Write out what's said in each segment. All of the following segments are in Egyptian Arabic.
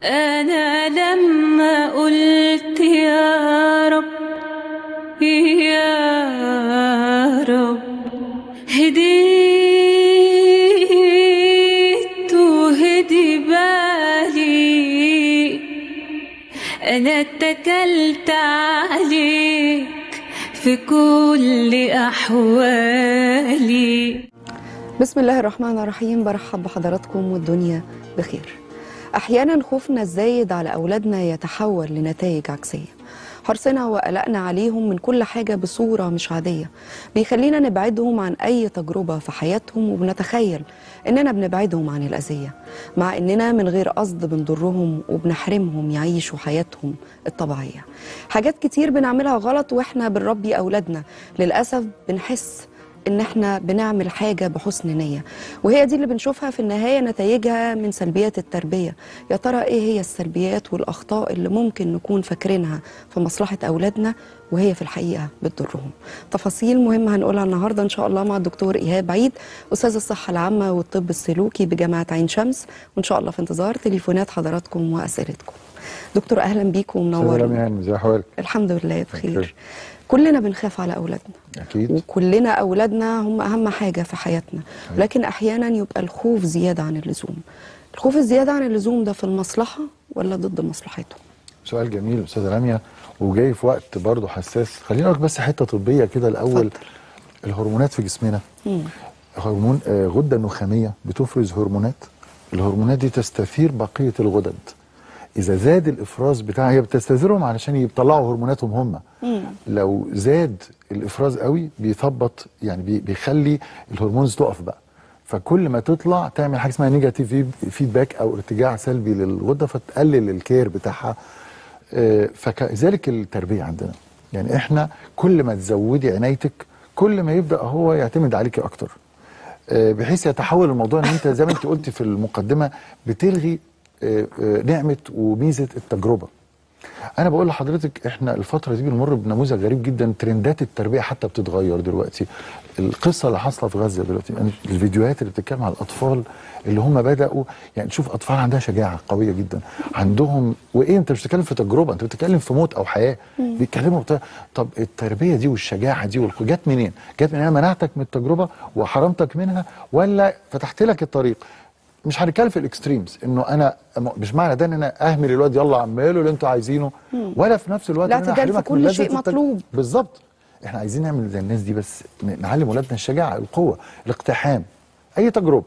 أنا لما قلت يا رب يا رب هديت وهدي بالي أنا اتكلت عليك في كل أحوالي بسم الله الرحمن الرحيم برحب بحضراتكم والدنيا بخير احيانا خوفنا الزايد على اولادنا يتحول لنتائج عكسيه حرصنا وقلقنا عليهم من كل حاجة بصورة مش عادية بيخلينا نبعدهم عن أي تجربة في حياتهم وبنتخيل إننا بنبعدهم عن الأذية مع إننا من غير قصد بنضرهم وبنحرمهم يعيشوا حياتهم الطبيعية حاجات كتير بنعملها غلط وإحنا بنربي أولادنا للأسف بنحس ان احنا بنعمل حاجه بحسن نيه وهي دي اللي بنشوفها في النهايه نتائجها من سلبيات التربيه يا ترى ايه هي السلبيات والاخطاء اللي ممكن نكون فاكرينها في مصلحه اولادنا وهي في الحقيقه بتضرهم تفاصيل مهمه هنقولها النهارده ان شاء الله مع الدكتور ايهاب عيد استاذ الصحه العامه والطب السلوكي بجامعه عين شمس وان شاء الله في انتظار تليفونات حضراتكم واسئلتكم دكتور اهلا بيكم ومنور سلام ازي حضرتك الحمد لله بخير كلنا بنخاف على اولادنا اكيد وكلنا اولادنا هم اهم حاجه في حياتنا لكن احيانا يبقى الخوف زياده عن اللزوم الخوف الزياده عن اللزوم ده في المصلحه ولا ضد مصلحته سؤال جميل استاذه راميه وجاي في وقت برضه حساس خلينا نقول بس حته طبيه كده الاول اتفضل. الهرمونات في جسمنا مم. هرمون آه، غده النخاميه بتفرز هرمونات الهرمونات دي تستثير بقيه الغدد اذا زاد الافراز بتاعها هي بتستثيرهم علشان يطلعوا هرموناتهم هم لو زاد الافراز قوي بيثبط يعني بي- بيخلي الهرمونز تقف بقى فكل ما تطلع تعمل حاجه اسمها نيجاتيف فيدباك او ارتجاع سلبي للغده فتقلل الكير بتاعها آه، فكذلك التربيه عندنا يعني احنا كل ما تزودي عنايتك كل ما يبدا هو يعتمد عليكي اكتر آه، بحيث يتحول الموضوع ان انت زي ما انت قلتي في المقدمه بتلغي آه، آه، نعمه وميزه التجربه انا بقول لحضرتك احنا الفتره دي بنمر بنموذج غريب جدا ترندات التربيه حتى بتتغير دلوقتي القصه اللي حاصله في غزه دلوقتي يعني الفيديوهات اللي بتتكلم على الاطفال اللي هم بداوا يعني تشوف اطفال عندها شجاعه قويه جدا عندهم وايه انت مش بتتكلم في تجربه انت بتتكلم في موت او حياه بيتكلموا بتا... طب التربيه دي والشجاعه دي والخ- جت منين جت من انا منعتك من التجربه وحرمتك منها ولا فتحت لك الطريق مش هنتكلم في الاكستريمز انه انا م- مش معنى ده ان انا اهمل الواد يلا اعملوا اللي انتوا عايزينه ولا في نفس الوقت ان انا الاعتدال في احرمك كل من لذة شيء التج- مطلوب. بالظبط احنا عايزين نعمل زي الناس دي بس ن- نعلم ولادنا الشجاعه القوه الاقتحام اي تجربه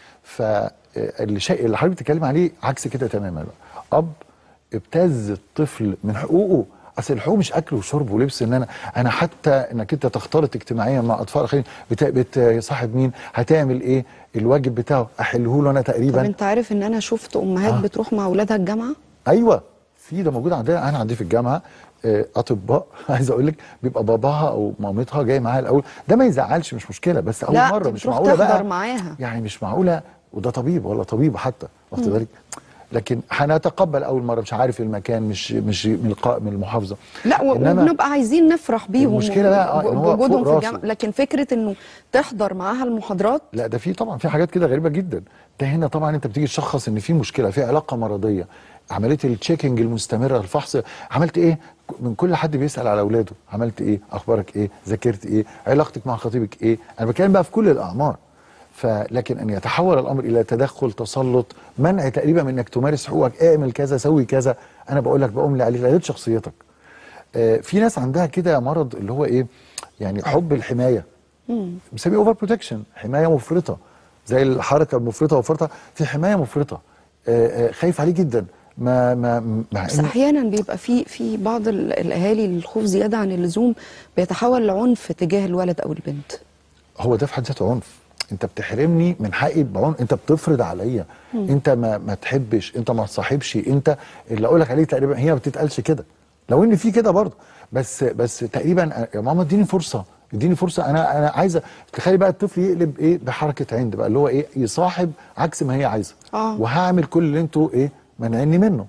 فاللي شيء اللي حضرتك بتتكلم عليه عكس كده تماما بقى اب ابتز الطفل من حقوقه اصل الحقوق مش اكل وشرب ولبس ان انا انا حتى انك انت تختلط اجتماعيا مع اطفال اخرين بت- بتصاحب مين هتعمل ايه الواجب بتاعه احله له انا طب تقريبا انت عارف ان انا شفت امهات آه. بتروح مع اولادها الجامعه ايوه في ده موجود عندنا انا عندي في الجامعه آه، اطباء عايز اقول لك بيبقى باباها او مامتها جاي معاها الاول ده ما يزعلش مش مشكله بس اول لا، مره دي مش بتروح معقوله بقى تحضر معاها. يعني مش معقوله وده طبيب ولا طبيبه حتى واخد بالك لكن هنتقبل اول مره مش عارف المكان مش مش من القاء من المحافظه لا و- إنما وبنبقى عايزين نفرح بيهم المشكلة بقى، آه، إن هو بوجودهم فوق في راسه. الجامعه لكن فكره انه تحضر معاها المحاضرات لا ده في طبعا في حاجات كده غريبه جدا ده هنا طبعا انت بتيجي تشخص ان في مشكله في علاقه مرضيه عمليه التشيكنج المستمره الفحص عملت ايه من كل حد بيسال على اولاده عملت ايه اخبارك ايه ذاكرت ايه علاقتك مع خطيبك ايه انا بتكلم بقى في كل الاعمار فلكن ان يتحول الامر الى تدخل تسلط منع تقريبا من انك تمارس حقوقك اعمل كذا سوي كذا انا بقول لك بقوم عليك غيرت شخصيتك آه، في ناس عندها كده مرض اللي هو ايه يعني حب الحمايه بنسميه اوفر بروتكشن حمايه مفرطه زي الحركه المفرطه وفرطه في حمايه مفرطه آه، آه، خايف عليه جدا ما ما مع بس إن احيانا بيبقى في في بعض ال- الاهالي الخوف زياده عن اللزوم بيتحول لعنف تجاه الولد او البنت هو ده في حد ذاته عنف انت بتحرمني من حقي بعنف انت بتفرض عليا انت ما ما تحبش انت ما تصاحبش انت اللي اقول لك عليه تقريبا هي ما بتتقالش كده لو ان في كده برضه بس بس تقريبا يا ماما اديني فرصه اديني فرصه انا انا عايزه تخلي بقى الطفل يقلب ايه بحركه عند بقى اللي هو ايه يصاحب عكس ما هي عايزه آه. وهعمل كل اللي انتوا ايه مانعيني منه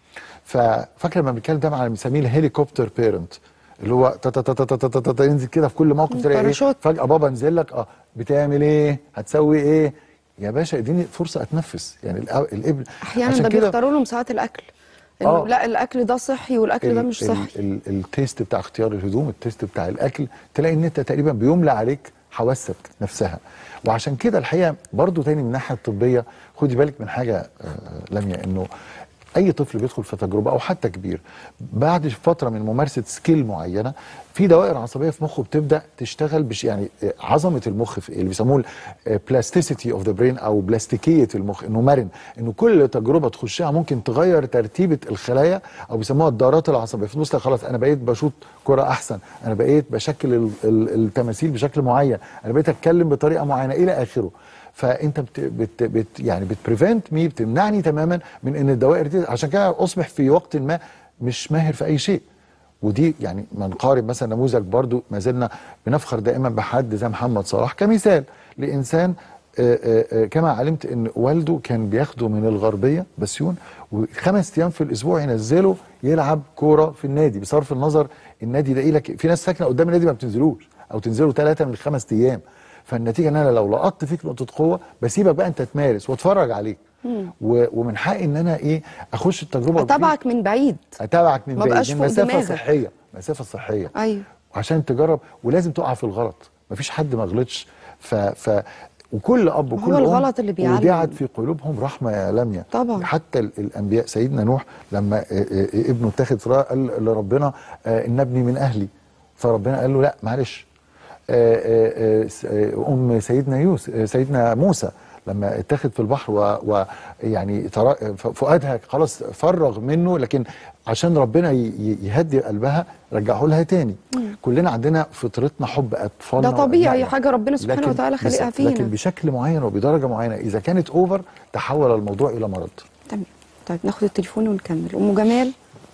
ففاكر لما بنتكلم ده على بنسميه الهليكوبتر بيرنت اللي هو تا تا تا تا تا تا تا تا ينزل كده في كل موقف تلاقي ايه باراشوت. فجأة بابا نزل لك اه بتعمل ايه؟ هتسوي ايه؟ يا باشا اديني فرصه اتنفس يعني الأ- الابن احيانا عشان ده كده بيختاروا لهم ساعات الاكل انه آه. لا الاكل ده صحي والاكل ده ال- مش ال- صحي ال- التيست بتاع اختيار الهدوم التيست بتاع الاكل تلاقي ان انت تقريبا بيملى عليك حواسك نفسها وعشان كده الحقيقه برضو تاني من الناحيه الطبيه خدي بالك من حاجه آه، لميا انه اي طفل بيدخل في تجربه او حتى كبير بعد فتره من ممارسه سكيل معينه في دوائر عصبيه في مخه بتبدا تشتغل بش يعني آه، عظمه المخ في اللي بيسموه بلاستيسيتي اوف ذا برين او بلاستيكيه المخ انه مرن انه كل تجربه تخشها ممكن تغير ترتيبه الخلايا او بيسموها الدارات العصبيه فتبص لك خلاص انا بقيت بشوط كره احسن انا بقيت بشكل ال- ال- التماثيل بشكل معين انا بقيت اتكلم بطريقه معينه الى اخره فانت بت بت بت يعني بتبريفنت مي بتمنعني تماما من ان الدوائر دي عشان كده اصبح في وقت ما مش ماهر في اي شيء ودي يعني ما نقارب مثلا نموذج برضو ما زلنا بنفخر دائما بحد زي محمد صلاح كمثال لانسان آه، آه، آه، كما علمت ان والده كان بياخده من الغربيه بسيون وخمس ايام في الاسبوع ينزله يلعب كوره في النادي بصرف النظر النادي ده ايه لك في ناس ساكنه قدام النادي ما بتنزلوش او تنزلوا ثلاثه من الخمس ايام فالنتيجه ان انا لو لقطت فيك نقطه قوه بسيبك بقى انت تمارس واتفرج عليك و- ومن حقي ان انا ايه اخش التجربه وفي- اتابعك من بعيد اتابعك من ما بعيد بقاش دي فوق مسافه دماغك. صحيه مسافه صحيه ايوه عشان تجرب ولازم تقع في الغلط مفيش حد ما غلطش ف ف وكل اب ما هو وكل ام الغلط اللي بيعلم. ودعت في قلوبهم رحمه يا لميا طبعا. حتى ال- الانبياء سيدنا نوح لما آه، آه، ابنه اتخذ في رأي قال لربنا آه، ان ابني من اهلي فربنا قال له لا معلش آه، آه، آه، س- آه، ام سيدنا يوسف سيدنا موسى لما اتخذ في البحر ويعني فؤادها خلاص فرغ منه لكن عشان ربنا ي- ي- يهدي قلبها رجعه لها تاني كلنا عندنا فطرتنا حب اطفالنا ده طبيعي، وأبنائنا. حاجة ربنا سبحانه لكن- وتعالى بس- خلقها فينا. لكن بشكل معين وبدرجه معينه اذا كانت اوفر تحول الموضوع الى مرض تمام طيب ناخد التليفون ونكمل ام جمال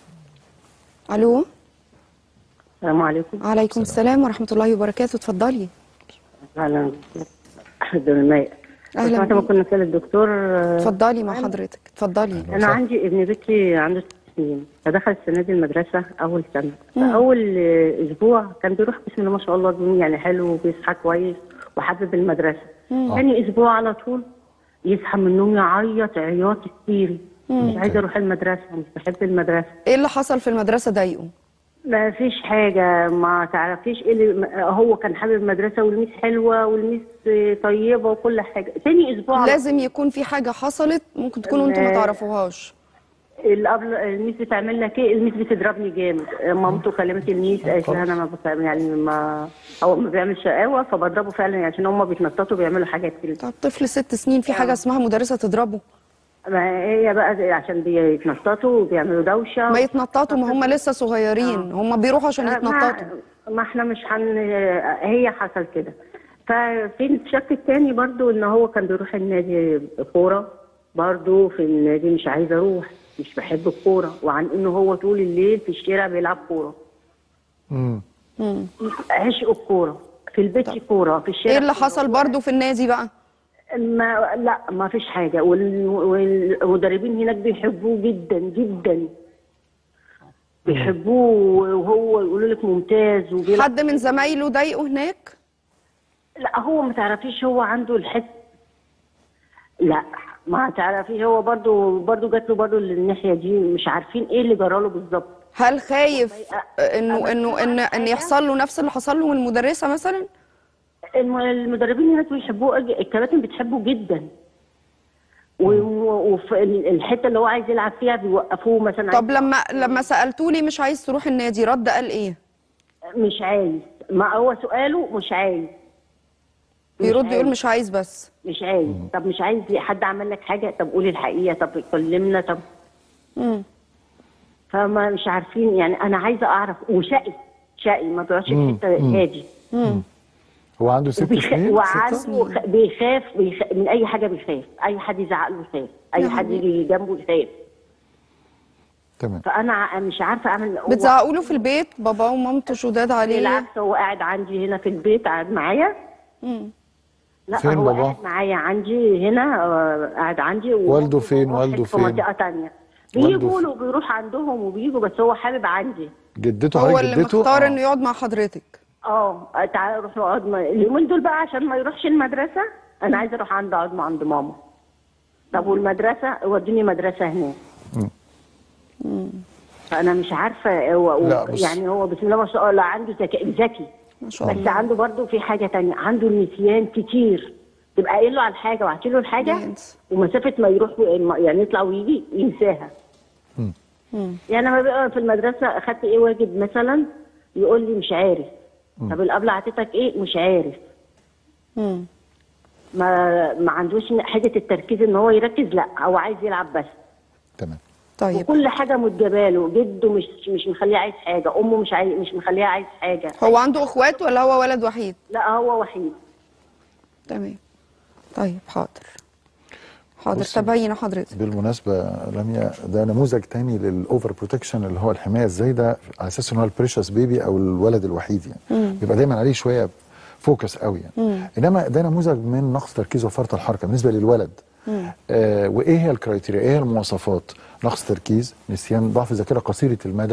الو السلام عليكم عليكم السلام ورحمه الله وبركاته اتفضلي اهلا احمد الماء أهلاً سمعت ما بيك. كنا نسال الدكتور آه، اتفضلي مع حضرتك اتفضلي انا عندي ابن بنتي عنده ست سنين فدخل السنه دي المدرسه اول سنه فاول آه، اسبوع كان بيروح بسم الله ما شاء الله دين يعني حلو وبيصحى كويس وحابب المدرسه ثاني اسبوع على طول يصحى من النوم يعيط عياط كتير مش عايزه اروح المدرسه مش بحب المدرسه ايه اللي حصل في المدرسه ضايقه ما فيش حاجة ما تعرفيش ايه اللي ما- هو كان حابب المدرسة والميس حلوة والميس طيبة وكل حاجة تاني اسبوع على لازم يكون في حاجه حصلت ممكن تكونوا انتوا ما آه، تعرفوهاش الأبل... الميس بتعمل لك ايه الميس بتضربني جامد مامته كلمت الميس قالت لها انا ما بت... يعني ما هو ما بيعمل شقاوه فبضربه فعلا يعني عشان هم بيتنططوا بيعملوا حاجات كده طب طفل ست سنين في حاجه اسمها مدرسه تضربه ما هي بقى زي- عشان بيتنططوا وبيعملوا دوشه ما يتنططوا ما هم لسه صغيرين هم بيروحوا عشان ما, يتنططوا ما احنا مش هن هي حصل كده ففي الشك التاني برضو ان هو كان بيروح النادي كوره برضو في النادي مش عايز اروح مش بحب الكوره وعن انه هو طول الليل في الشارع بيلعب كوره امم مم. عشق الكوره في البيت كوره في الشارع ايه اللي كورة. حصل برضو في النادي بقى ما لا ما فيش حاجه وال- والمدربين هناك بيحبوه جدا جدا بيحبوه وهو يقولوا لك ممتاز وبيلعب حد من زمايله ضايقه هناك لا هو ما تعرفيش هو عنده الحس لا ما تعرفيش هو برضو برضو جات له برضو الناحيه دي مش عارفين ايه اللي جراله بالظبط هل خايف انه أنا انه ان ان يحصل له نفس اللي حصل له من المدرسه مثلا الم- المدربين هناك بيحبوه أج- الكباتن بتحبه جدا و- وفي ال- الحته اللي هو عايز يلعب فيها بيوقفوه مثلا طب لما لما سالتوه ليه مش عايز تروح النادي رد قال ايه مش عايز ما هو سؤاله مش عايز مش بيرد عايز. يقول مش عايز بس مش عايز طب مش عايز حد عمل لك حاجه طب قولي الحقيقه طب كلمنا طب مم. فما مش عارفين يعني انا عايزه اعرف وشقي شقي ما بيقعدش في مم. حته مم. هادي مم. هو عنده ست وبيخ... سنين وعنده ستة؟ خ... بيخاف بيخ... من اي حاجه بيخاف اي حد يزعق له يخاف اي يا حد حبيبي. يجي جنبه يخاف تمام فانا ع- مش عارفه اعمل هو- بتزعقوا له في البيت بابا ومامته شداد عليه بالعكس هو قاعد عندي هنا في البيت قاعد معايا مم. لا فين هو بابا؟ قاعد معايا عندي هنا آه، قاعد عندي والده فين؟ وواحد والده في فين؟ منطقه تانية والده بيجوا فين؟ له وبيروح عندهم وبيجوا بس هو حابب عندي جدته هو حضرتك اللي جدته مختار آه. انه يقعد مع حضرتك اه تعالى روح اقعد مع- اليومين دول بقى عشان ما يروحش المدرسه انا عايزه اروح عند اقعد مع عند ماما طب والمدرسه ودوني مدرسه هناك فانا مش عارفه هو لا، بص. يعني هو بسم الله ما شاء الله عنده ذكاء ذكي ما شاء بس الله عنده برضه في حاجه تانية عنده النسيان كتير تبقى قايل له على الحاجه وعطي له الحاجه ينسى. ومسافه ما يروح و- يعني يطلع ويجي ينساها يعني لما بقى في المدرسه اخدت ايه واجب مثلا يقول لي مش عارف طب القبله عطيتك ايه مش عارف مم. ما ما عندوش حاجه التركيز ان هو يركز لا هو عايز يلعب بس تمام طيب وكل حاجه متجاباله جده مش مش مخليه عايز حاجه امه مش عايز مش مخليها عايز حاجه هو عنده اخوات ولا هو ولد وحيد لا هو وحيد تمام طيب حاضر حاضر بصي. تابعينا حضرتك بالمناسبه لميا ده نموذج تاني للاوفر بروتكشن اللي هو الحمايه الزايده على اساس ان هو البريشس بيبي او الولد الوحيد يعني بيبقى دايما عليه شويه فوكس قوي يعني انما ده نموذج من نقص تركيز وفرط الحركه بالنسبه للولد آه وايه هي الكرايتيريا ايه هي المواصفات نقص تركيز نسيان ضعف ذاكره قصيره المدى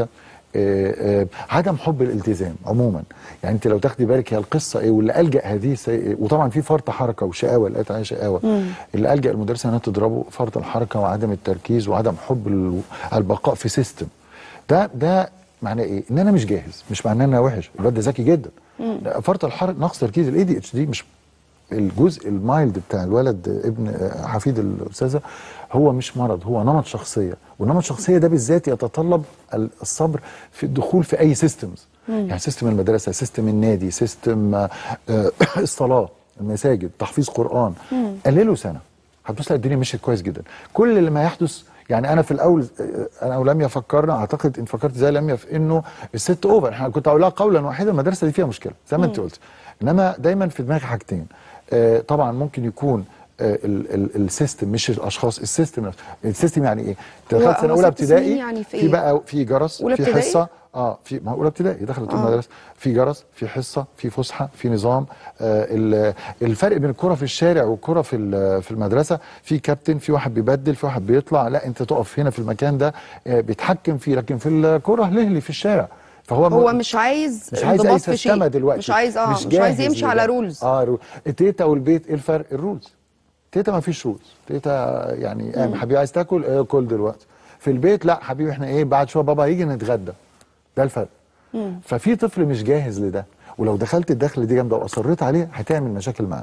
آه، آه، عدم حب الالتزام عموما يعني انت لو تاخدي بالك هي القصه ايه واللي الجا هذه سي... وطبعا في فرط حركه وشقاوه لقيت عليها شقاوه اللي الجا المدرسه انها تضربه فرط الحركه وعدم التركيز وعدم حب ال- البقاء في سيستم ده ده معناه ايه؟ ان انا مش جاهز مش معناه ان انا وحش الواد ده ذكي جدا لا، فرط الحركه نقص تركيز الاي دي اتش دي مش الجزء المايلد بتاع الولد ابن حفيد الاستاذه هو مش مرض هو نمط شخصيه ونمط الشخصيه ده بالذات يتطلب الصبر في الدخول في اي سيستمز يعني سيستم المدرسه سيستم النادي سيستم آه، آه، الصلاه المساجد تحفيظ قران قللوا سنه هتبص تلاقي الدنيا مشيت كويس جدا كل اللي ما يحدث يعني انا في الاول آه، انا ولميا فكرنا اعتقد ان فكرت زي لميا في انه الست اوفر احنا كنت اقول لها قولا واحدا المدرسه دي فيها مشكله زي ما انت قلت انما دايما في دماغي حاجتين آه، طبعا ممكن يكون آه، ال- ال- السيستم مش الاشخاص السيستم نفسه. السيستم يعني ايه؟ انت هو- دخلت سنه هو اولى ست سنين ابتدائي يعني في في إيه؟ بقى في جرس أولى في ابتدائي؟ حصه اه في ما هو اولى ابتدائي دخلت آه. المدرسه في جرس في حصه في فسحه في نظام آه ال- الفرق بين الكره في الشارع والكره في ال- في المدرسه في كابتن في واحد بيبدل في واحد بيطلع لا انت تقف هنا في المكان ده آه بيتحكم فيه لكن في الكره لهلي في الشارع فهو هو م- مش عايز مش عايز اي انضباط في شيء سيستمه دلوقتي مش عايز اه مش, عايز جاهز يمشي لده. على رولز اه رو... التيتا والبيت ايه الفرق الرولز تيتا ما فيش رولز تيتا يعني قام حبيبي عايز تاكل ايه كل دلوقتي في البيت لا حبيبي احنا ايه بعد شويه بابا يجي نتغدى ده الفرق ففي طفل مش جاهز لده ولو دخلت الدخل دي جامده واصريت عليه هتعمل مشاكل معاه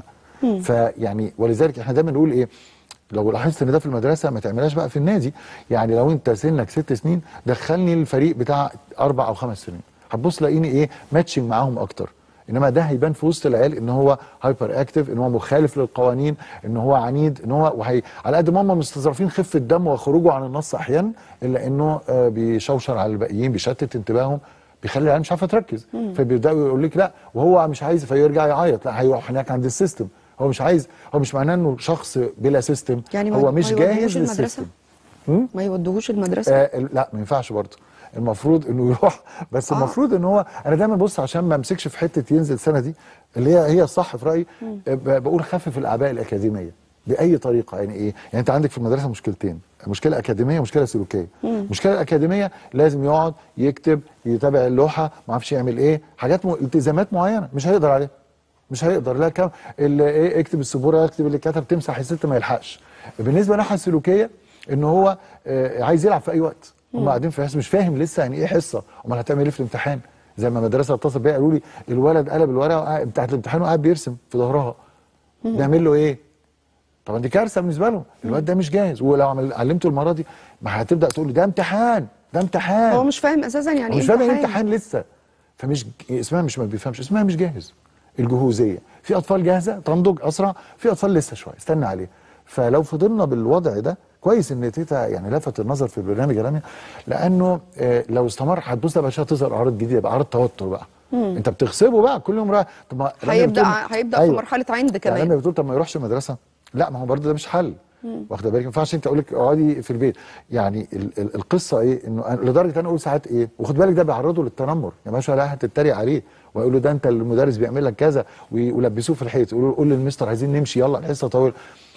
فيعني ولذلك احنا دايما نقول ايه لو لاحظت ان ده في المدرسه ما تعملهاش بقى في النادي يعني لو انت سنك ست سنين دخلني الفريق بتاع اربع او خمس سنين هتبص لاقيني ايه ماتشنج معاهم اكتر انما ده هيبان في وسط العيال ان هو هايبر اكتف ان هو مخالف للقوانين ان هو عنيد ان هو وهي على قد ما هم مستظرفين خفه دم وخروجه عن النص احيانا الا انه آه بيشوشر على الباقيين بيشتت انتباههم بيخلي العيال مش عارفه تركز فبيبداوا يقول لك لا وهو مش عايز فيرجع يعيط لا هيروح هناك عند السيستم هو مش عايز هو مش معناه انه شخص بلا سيستم يعني ما- هو ما مش يودوهوش جاهز المدرسة؟ للسيستم ما يودوهوش المدرسه آه لا ما ينفعش برضه المفروض انه يروح بس آه. المفروض ان هو انا دايما بص عشان ما امسكش في حته ينزل سنه دي اللي هي هي الصح في رايي آه، ب- بقول خفف الاعباء الاكاديميه باي طريقه يعني ايه يعني انت عندك في المدرسه مشكلتين مشكله اكاديميه ومشكله سلوكيه المشكله الاكاديميه لازم يقعد يكتب يتابع اللوحه ما اعرفش يعمل ايه حاجات م... التزامات معينه مش هيقدر عليها مش هيقدر لا كم اللي ايه اكتب السبوره اكتب اللي كتب تمسح الست ما يلحقش بالنسبه للناحيه السلوكيه ان هو آه عايز يلعب في اي وقت هم قاعدين في حصه مش فاهم لسه يعني ايه حصه امال هتعمل ايه في الامتحان زي ما مدرسه اتصل بيا قالوا لي الولد قلب الورقه وقاعد- بتاعت الامتحان وقاعد بيرسم في ظهرها نعمل له ايه طبعا دي كارثه بالنسبه لهم الواد ده مش جاهز ولو عمل علمته المره دي ما هتبدا تقول له ده امتحان ده امتحان هو مش فاهم اساسا يعني هو ايه مش فاهم يعني امتحان. امتحان لسه فمش اسمها مش ما بيفهمش اسمها مش جاهز الجهوزيه في اطفال جاهزه تنضج اسرع في اطفال لسه شويه استنى عليه فلو فضلنا بالوضع ده كويس ان تيتا يعني لفت النظر في البرنامج يا رامي لانه آه لو استمر هتبص بقى عشان تظهر اعراض جديده بقى اعراض توتر بقى انت بتغصبه بقى كل يوم رايح طب ما رامي هيبدا بتقول- هيبدا في أيوة. مرحله عند يعني كمان لما بتقول طب ما يروحش المدرسه لا ما هو برضه ده مش حل واخده بالك ما ينفعش انت اقول لك اقعدي في البيت يعني ال ال القصه ايه انه أنا- لدرجه انا اقول ساعات ايه وخد بالك ده بيعرضه للتنمر يا باشا لا هتتريق عليه ويقول له ده انت المدرس بيعمل لك كذا وي- ويلبسوه في الحيط يقولوا له قول للمستر عايزين نمشي يلا الحصه طويله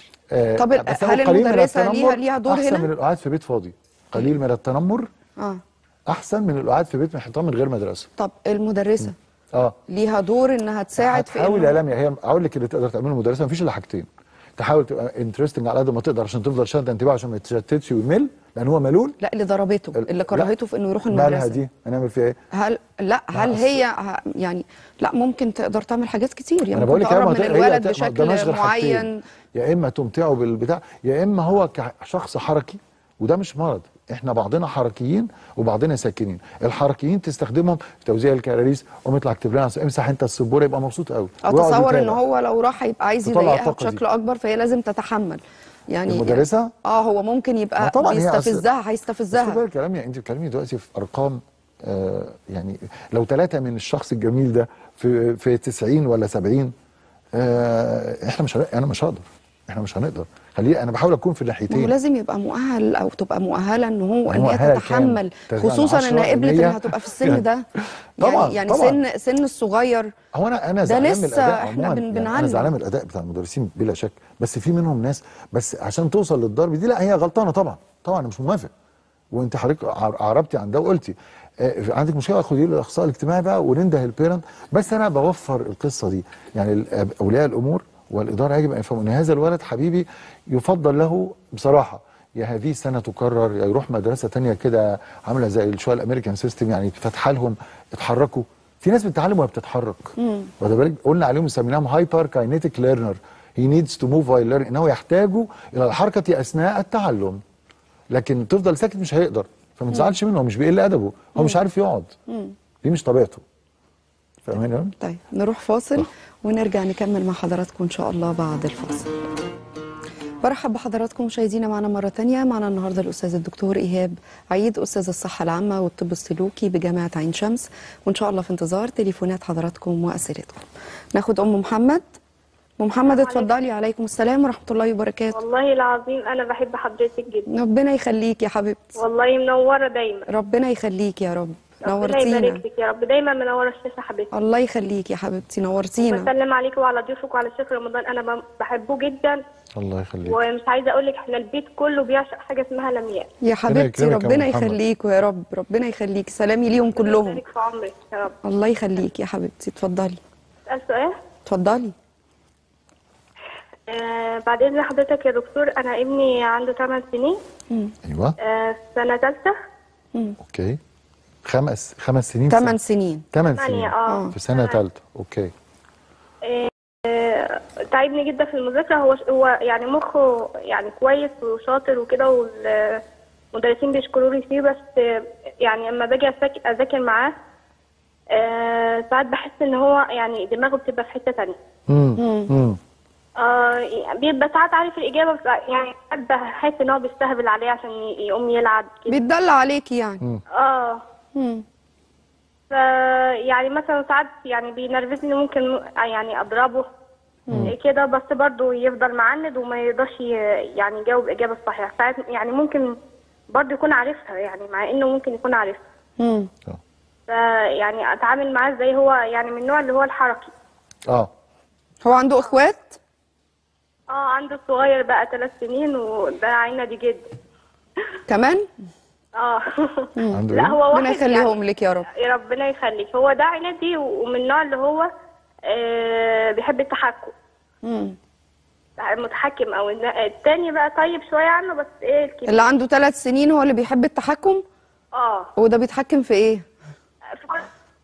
آه طب ال- بس أنا هل قليل من المدرسة التنمر ليها- ليها دور احسن هنا؟ من القعاد في بيت فاضي قليل من التنمر اه احسن من القعاد في بيت محيطان من غير مدرسه طب المدرسه اه ليها دور انها تساعد في حاول إنه- يا لميا هي اقول لك اللي تقدر تعمله المدرسه مفيش الا حاجتين تحاول تبقى انترستنج على قد ما تقدر عشان تفضل شاد انتباهه عشان ما يتشتتش ويمل لان هو ملول لا اللي ضربته اللي كرهته في انه يروح مالها المدرسه دي هنعمل فيها ايه هل لا هل أصل- هي ه- يعني لا ممكن تقدر تعمل حاجات كتير يعني انا ممكن بقول لك تقرب ما من هت- هي الولد هت- ما قدامهاش بشكل غير حاجتين. معين يا اما تمتعه بالبتاع يا اما هو كشخص حركي وده مش مرض احنا بعضنا حركيين وبعضنا ساكنين الحركيين تستخدمهم في توزيع الكراريس قوم اطلع اكتب لنا امسح انت السبوره يبقى مبسوط قوي ويقعد اتصور ان يتابع. هو لو راح هيبقى عايز تطلع يضايقها الطاقة دي. بشكل اكبر فهي لازم تتحمل يعني المدرسة؟ اه هو ممكن ما يبقى طبعاً هي أصل- بيستفزها بس خد هيستفزها بالك كلام يعني انت بتتكلمي دلوقتي في ارقام آه يعني لو ثلاثه من الشخص الجميل ده في في 90 ولا 70 آه احنا مش هن- انا مش هقدر احنا مش هنقدر خليه انا بحاول اكون في ما هو الناحيتين لازم يبقى مؤهل او تبقى مؤهله ان هو ان هي مؤهلة كام؟ تتحمل تقريباً خصوصا 10 انها قبلت مية. انها تبقى في السن ده طبعاً، يعني يعني طبعاً. سن سن الصغير هو انا انا ده زعلان من لسه الاداء إحنا عموما بن- يعني انا بنعلم. زعلان من الاداء بتاع المدرسين بلا شك بس في منهم ناس بس عشان توصل للضرب دي لا هي غلطانه طبعا طبعا انا مش موافق وانت حضرتك ع- عربتي عن ده وقلتي آه، عندك مشكله خدي للاخصائي الاجتماعي بقى وننده البيرنت بس انا بوفر القصه دي يعني الأب- اولياء الامور والاداره يجب ان يفهموا ان هذا الولد حبيبي يفضل له بصراحه يا هذه السنه تكرر يا يروح مدرسه تانية كده عامله زي شويه الامريكان سيستم يعني فاتحه لهم اتحركوا في ناس بتتعلم وهي بتتحرك واخد بالك قلنا عليهم سميناهم هايبر كاينيتيك ليرنر هي نيدز تو موف وايل ليرن انه يحتاج الى الحركه اثناء التعلم لكن تفضل ساكت مش هيقدر فما تزعلش منه هو مش بيقل ادبه هو مش عارف يقعد دي مش طبيعته فاهمين طيب نروح فاصل ونرجع نكمل مع حضراتكم ان شاء الله بعد الفاصل برحب بحضراتكم مشاهدينا معنا مرة تانية معنا النهاردة الأستاذ الدكتور إيهاب عيد أستاذ الصحة العامة والطب السلوكي بجامعة عين شمس وإن شاء الله في انتظار تليفونات حضراتكم وأسئلتكم ناخد أم محمد أم محمد اتفضلي عليكم السلام ورحمة الله وبركاته والله العظيم انا بحب حضرتك جدا ربنا يخليك يا حبيبتي والله منوره دايما ربنا يخليك يا رب ربنا نورتينا يبارك فيك يا رب دايما منوره الشاشه حبيبتي الله يخليك يا حبيبتي نورتينا بسلم عليك وعلى ضيوفك وعلى شيخ رمضان انا ب- بحبه جدا الله يخليك ومش عايزه اقول لك احنا البيت كله بيعشق حاجه اسمها لمياء يا حبيبتي يكرمك يا ربنا أم محمد. يخليكوا يا رب ربنا يخليك سلامي ليهم كلهم يبارك في عمرك يا رب الله يخليك يا حبيبتي اتفضلي اسال سؤال اتفضلي آه بعد اذن حضرتك يا دكتور انا ابني عنده 8 سنين ايوه آه في سنه ثالثه اوكي خمس خمس سنين 8 سنين ثمان ثانيه سنين اه في سنه ثالثه اوكي آه، تعبني جدا في المذاكرة هو هو يعني مخه يعني كويس وشاطر وكده والمدرسين بيشكروا لي فيه بس آه، يعني لما باجي أذاك- أذاكر معاه آه، ساعات بحس إن هو يعني دماغه بتبقى في حتة تانية امم امم آه، بيبقى ساعات عارف الإجابة بس يعني ساعات بحس إن هو بيستهبل عليه عشان ي- يقوم يلعب كده بيتدلع عليكي يعني اه مم. ف يعني مثلا ساعات يعني بينرفزني ممكن م- يعني اضربه كده بس برضه يفضل معند وما يقدرش ي- يعني يجاوب اجابه صحيحه ساعات يعني ممكن برضه يكون عارفها يعني مع انه ممكن يكون عارفها مم. فيعني اتعامل معاه ازاي هو يعني من النوع اللي هو الحركي اه هو عنده اخوات اه عنده صغير بقى ثلاث سنين وده عينة دي جدا كمان اه عنده لا إيه؟ هو ربنا واحد يخليهم يعني لك يا رب يا ربنا يخليك هو ده عنادي ومن النوع اللي هو آه بيحب التحكم مم. متحكم او الن- التاني بقى طيب شويه عنه بس ايه الكبير اللي عنده ثلاث سنين هو اللي بيحب التحكم اه هو ده بيتحكم في ايه في كل-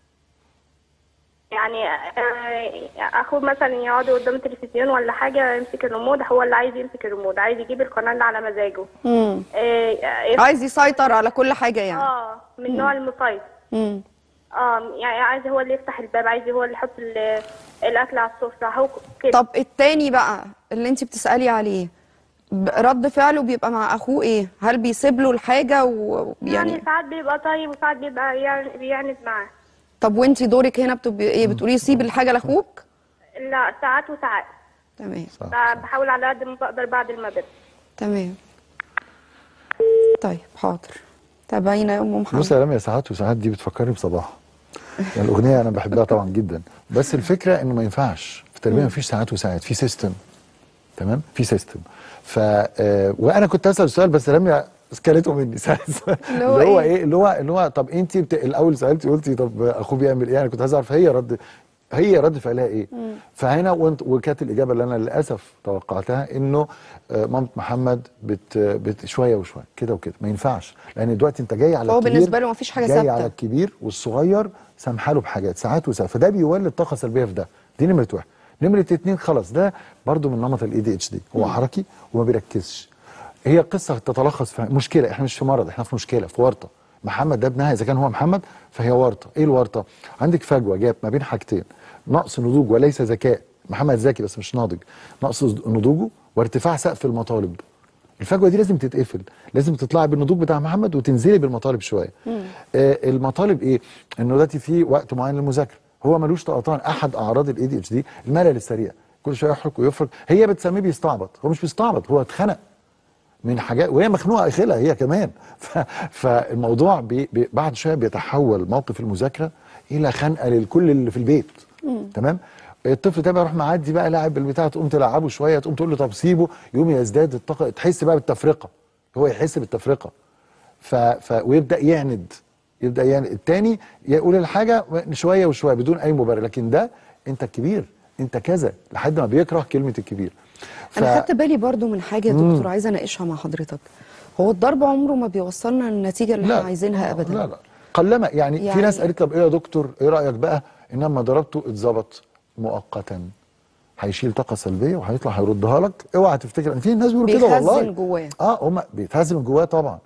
يعني آه، اخوه مثلا يقعد قدام التلفزيون ولا حاجه يمسك الريموت هو اللي عايز يمسك الريموت عايز يجيب القناه اللي على مزاجه مم. آه، آه، عايز يسيطر على كل حاجه يعني اه من النوع المسيطر مم. اه يعني عايز هو اللي يفتح الباب عايز هو اللي يحط ال- الاكل على السفره هو كده طب التاني بقى اللي انت بتسالي عليه ب- رد فعله بيبقى مع اخوه ايه هل بيسيب له الحاجه ويعني يعني ساعات بيبقى طيب وساعات بيبقى يعني بيعند معاه طب وانت دورك هنا بتبقي ايه بتقولي سيب الحاجه لاخوك لا ساعات وساعات تمام صح. بحاول على قد ما بقدر بعد المغرب تمام طيب حاضر تابعينا يا ام بص محمد يا رامي ساعات وساعات دي بتفكرني بصباح يعني الاغنيه انا بحبها طبعا جدا بس الفكره انه ما ينفعش في التربيه ما فيش ساعات وساعات في سيستم تمام في سيستم ف آه، وانا كنت اسال سؤال بس رامي سكالته مني سأل السؤال اللي هو اللي هو إيه؟ ايه اللي هو اللي هو طب انت بت... الاول سالتي قلتي طب اخوه بيعمل ايه انا كنت عايز اعرف هي رد هي رد فعلها ايه فهنا وانت وكانت الاجابه اللي انا للاسف توقعتها انه آه، مامة محمد بت, بت شويه وشويه كده وكده ما ينفعش لان دلوقتي انت جاي على هو الكبير بالنسبة له مفيش حاجة جاي ثابتة. على الكبير والصغير سامحه له بحاجات ساعات وساعات فده بيولد طاقه سلبيه في ده دي نمره واحد نمره اتنين خلاص ده برضو من نمط الاي دي اتش دي هو حركي وما بيركزش هي قصه تتلخص في مشكله احنا مش في مرض احنا في مشكله في ورطه محمد ده ابنها اذا كان هو محمد فهي ورطه ايه الورطه عندك فجوه جاب ما بين حاجتين نقص نضوج وليس ذكاء محمد ذكي بس مش ناضج نقص نضوجه وارتفاع سقف المطالب الفجوه دي لازم تتقفل لازم تطلعي بالنضوج بتاع محمد وتنزلي بالمطالب شويه آه المطالب ايه انه دلوقتي في وقت معين للمذاكره هو ملوش طقطان احد اعراض الاي دي اتش دي الملل السريع كل شويه يحرك ويفرك هي بتسميه بيستعبط هو مش بيستعبط هو اتخنق من حاجات وهي مخنوقه اخلها هي كمان ف... فالموضوع بي... بي... بعد شويه بيتحول موقف المذاكره الى خنقه للكل اللي في البيت تمام الطفل ده بيروح معدي بقى لاعب بالبتاع تقوم تلعبه شويه تقوم تقول له طب سيبه يقوم يزداد الطاقه تحس بقى بالتفرقه هو يحس بالتفرقه ف... ف... ويبدا يعند يبدا يعني التاني يقول الحاجه شويه وشويه بدون اي مبرر لكن ده انت الكبير انت كذا لحد ما بيكره كلمه الكبير ف... انا خدت بالي برضو من حاجه يا دكتور عايزه اناقشها مع حضرتك هو الضرب عمره ما بيوصلنا للنتيجه اللي احنا عايزينها ابدا لا لا قلما يعني, يعني يعني- في ناس قالت طب ايه يا دكتور ايه رايك بقى ان لما ضربته اتظبط مؤقتا هيشيل طاقه سلبيه وهيطلع هيردها لك اوعى تفتكر ان في ناس بيقولوا كده والله بيخزن جواه. اه هم بيتهزم من جواه طبعا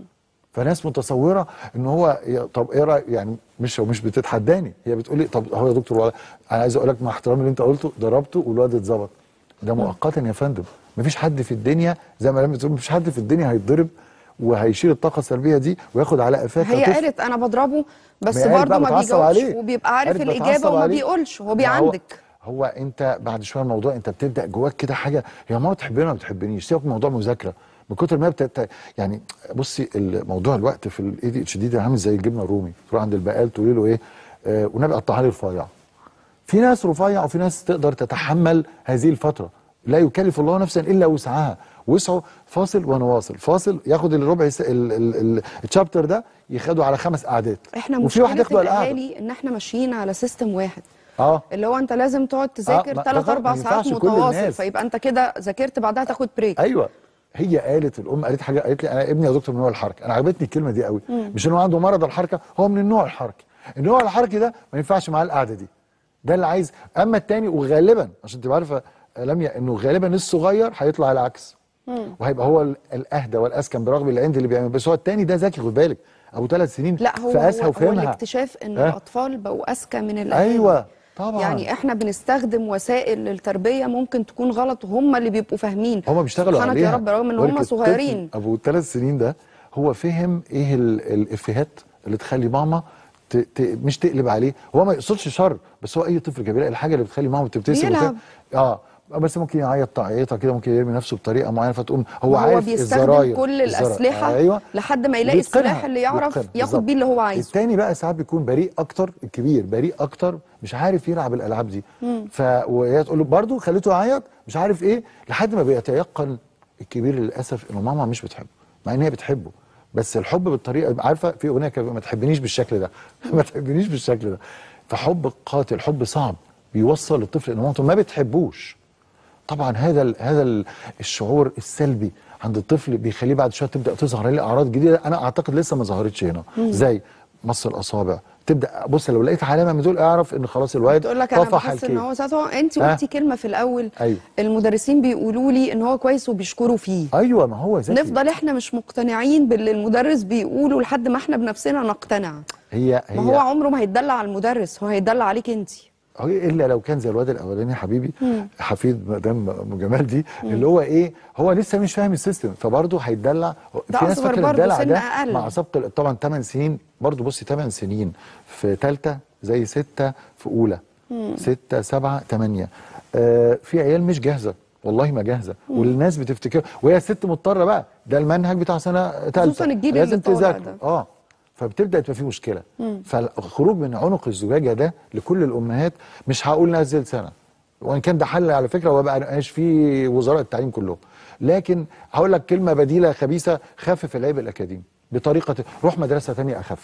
فناس متصوره ان هو يا- طب ايه رايك يعني مش مش بتتحداني هي بتقول لي طب هو يا دكتور والله انا عايز اقول لك مع احترامي اللي انت قلته ضربته والواد اتظبط ده مؤقتا يا فندم مفيش حد في الدنيا زي ما لما بتقول مفيش حد في الدنيا هيتضرب وهيشيل الطاقه السلبيه دي وياخد على قفاه هي كطفل. قالت انا بضربه بس ما هي قالت برضه بقى ما بتعصب بيجاوبش عليه. وبيبقى عارف قالت الاجابه بتعصب وما عليه. بيقولش هو ما بيعندك هو انت بعد شويه الموضوع انت بتبدا جواك كده حاجه هي ماما بتحبني ولا ما بتحبنيش سيبك من موضوع مذاكره من كتر ما بتت... يعني بصي الموضوع الوقت في الاي دي اتش دي ده عامل زي الجبنه الرومي تروح عند البقال تقولي له ايه آه والنبي قطعها لي رفيع في ناس رفيع وفي ناس تقدر تتحمل هذه الفتره لا يكلف الله نفسا الا وسعها وسعه فاصل ونواصل فاصل ياخد الربع س... ال... ال... ال... الشابتر ده ياخده على خمس قعدات احنا وفي واحد مشكله ياخده على القعده الاهالي ان احنا ماشيين على سيستم واحد اه اللي هو انت لازم تقعد تذاكر ما- ثلاث ده اربع ما ساعات ينفعش كل متواصل الناس. فيبقى انت كده ذاكرت بعدها تاخد بريك ايوه هي قالت الام قالت حاجه قالت لي انا ابني يا دكتور من نوع الحركه انا عجبتني الكلمه دي قوي مش انه عنده مرض الحركه هو من النوع الحركي النوع الحركي ده ما ينفعش معاه القعده دي ده اللي عايز اما التاني وغالبا عشان تبقى عارفه يا لميا انه غالبا الصغير هيطلع العكس وهيبقى هو ال- الاهدى والاذكى برغم العند اللي بيعمل بس هو التاني ده ذكي خد بالك ابو ثلاث سنين لا هو فقاسها هو, هو وفهمها الاكتشاف ان ها؟ الاطفال بقوا اذكى من الاهالي ايوه طبعا يعني احنا بنستخدم وسائل للتربيه ممكن تكون غلط وهم اللي بيبقوا فاهمين هما بيشتغلوا سبحانك عليها يا رب رغم ان ولكن هم الطفل صغيرين ابو ثلاث سنين ده هو فهم ايه ال- الافيهات اللي تخلي ماما ت... ت... مش تقلب عليه هو ما يقصدش شر بس هو اي طفل كده بيلاقي الحاجه اللي بتخلي ماما تبتسم بيلعب. وت- اه بس ممكن يعيط تعيطه كده ممكن يرمي نفسه بطريقه معينه فتقوم هو هو عارف بيستخدم الزراير كل الزراير. الاسلحه ايوه لحد ما يلاقي بيتقنها. السلاح اللي يعرف بيتقنها. ياخد بالظبط. بيه اللي هو عايزه التاني بقى ساعات بيكون بريء اكتر الكبير بريء اكتر مش عارف يلعب الالعاب دي ف وهي تقول له برضه خليته يعيط مش عارف ايه لحد ما بيتيقن الكبير للاسف انه ماما مش بتحبه مع ان هي بتحبه بس الحب بالطريقه عارفه في اغنيه كانت ما تحبنيش بالشكل ده ما تحبنيش بالشكل ده فحب قاتل حب صعب بيوصل للطفل ان مامته ما بتحبوش طبعا هذا ال هذا ال الشعور السلبي عند الطفل بيخليه بعد شويه تبدا تظهر عليه اعراض جديده انا اعتقد لسه ما ظهرتش هنا زي مص الاصابع تبدا بص لو لقيت علامه من دول اعرف ان خلاص الواد تقول لك انا طفح بحس ان الكيل. هو ساعات هو انت ها؟ قلتي كلمه في الاول أيوة. المدرسين بيقولوا لي ان هو كويس وبيشكروا فيه ايوه ما هو ذكي نفضل احنا مش مقتنعين باللي المدرس بيقوله لحد ما احنا بنفسنا نقتنع هي هي ما هو عمره ما هيتدلع على المدرس هو هيتدلع عليك انت هو الا لو كان زي الواد الاولاني يا حبيبي حفيد مدام ام جمال دي اللي هو ايه هو لسه مش فاهم السيستم فبرضه هيتدلع ده في ناس أصغر فاكره برضه، الدلع سن ده أقل. مع سبق ال- طبعا 8 سنين برضه بصي 8 سنين في ثالثه زي سته في اولى سته سبعه ثمانيه آه في عيال مش جاهزه والله ما جاهزه والناس بتفتكر وهي ست مضطره بقى ده المنهج بتاع سنه ثالثه خصوصاً الجيل لازم اللي طالع تذاكر ده. اه فبتبدا تبقى في مشكله فالخروج من عنق الزجاجه ده لكل الامهات مش هقول نزل سنه وان كان ده حل على فكره وبقى ناقش فيه وزراء التعليم كلهم لكن هقول لك كلمه بديله خبيثه خفف العيب الاكاديمي بطريقه روح مدرسه ثانيه اخف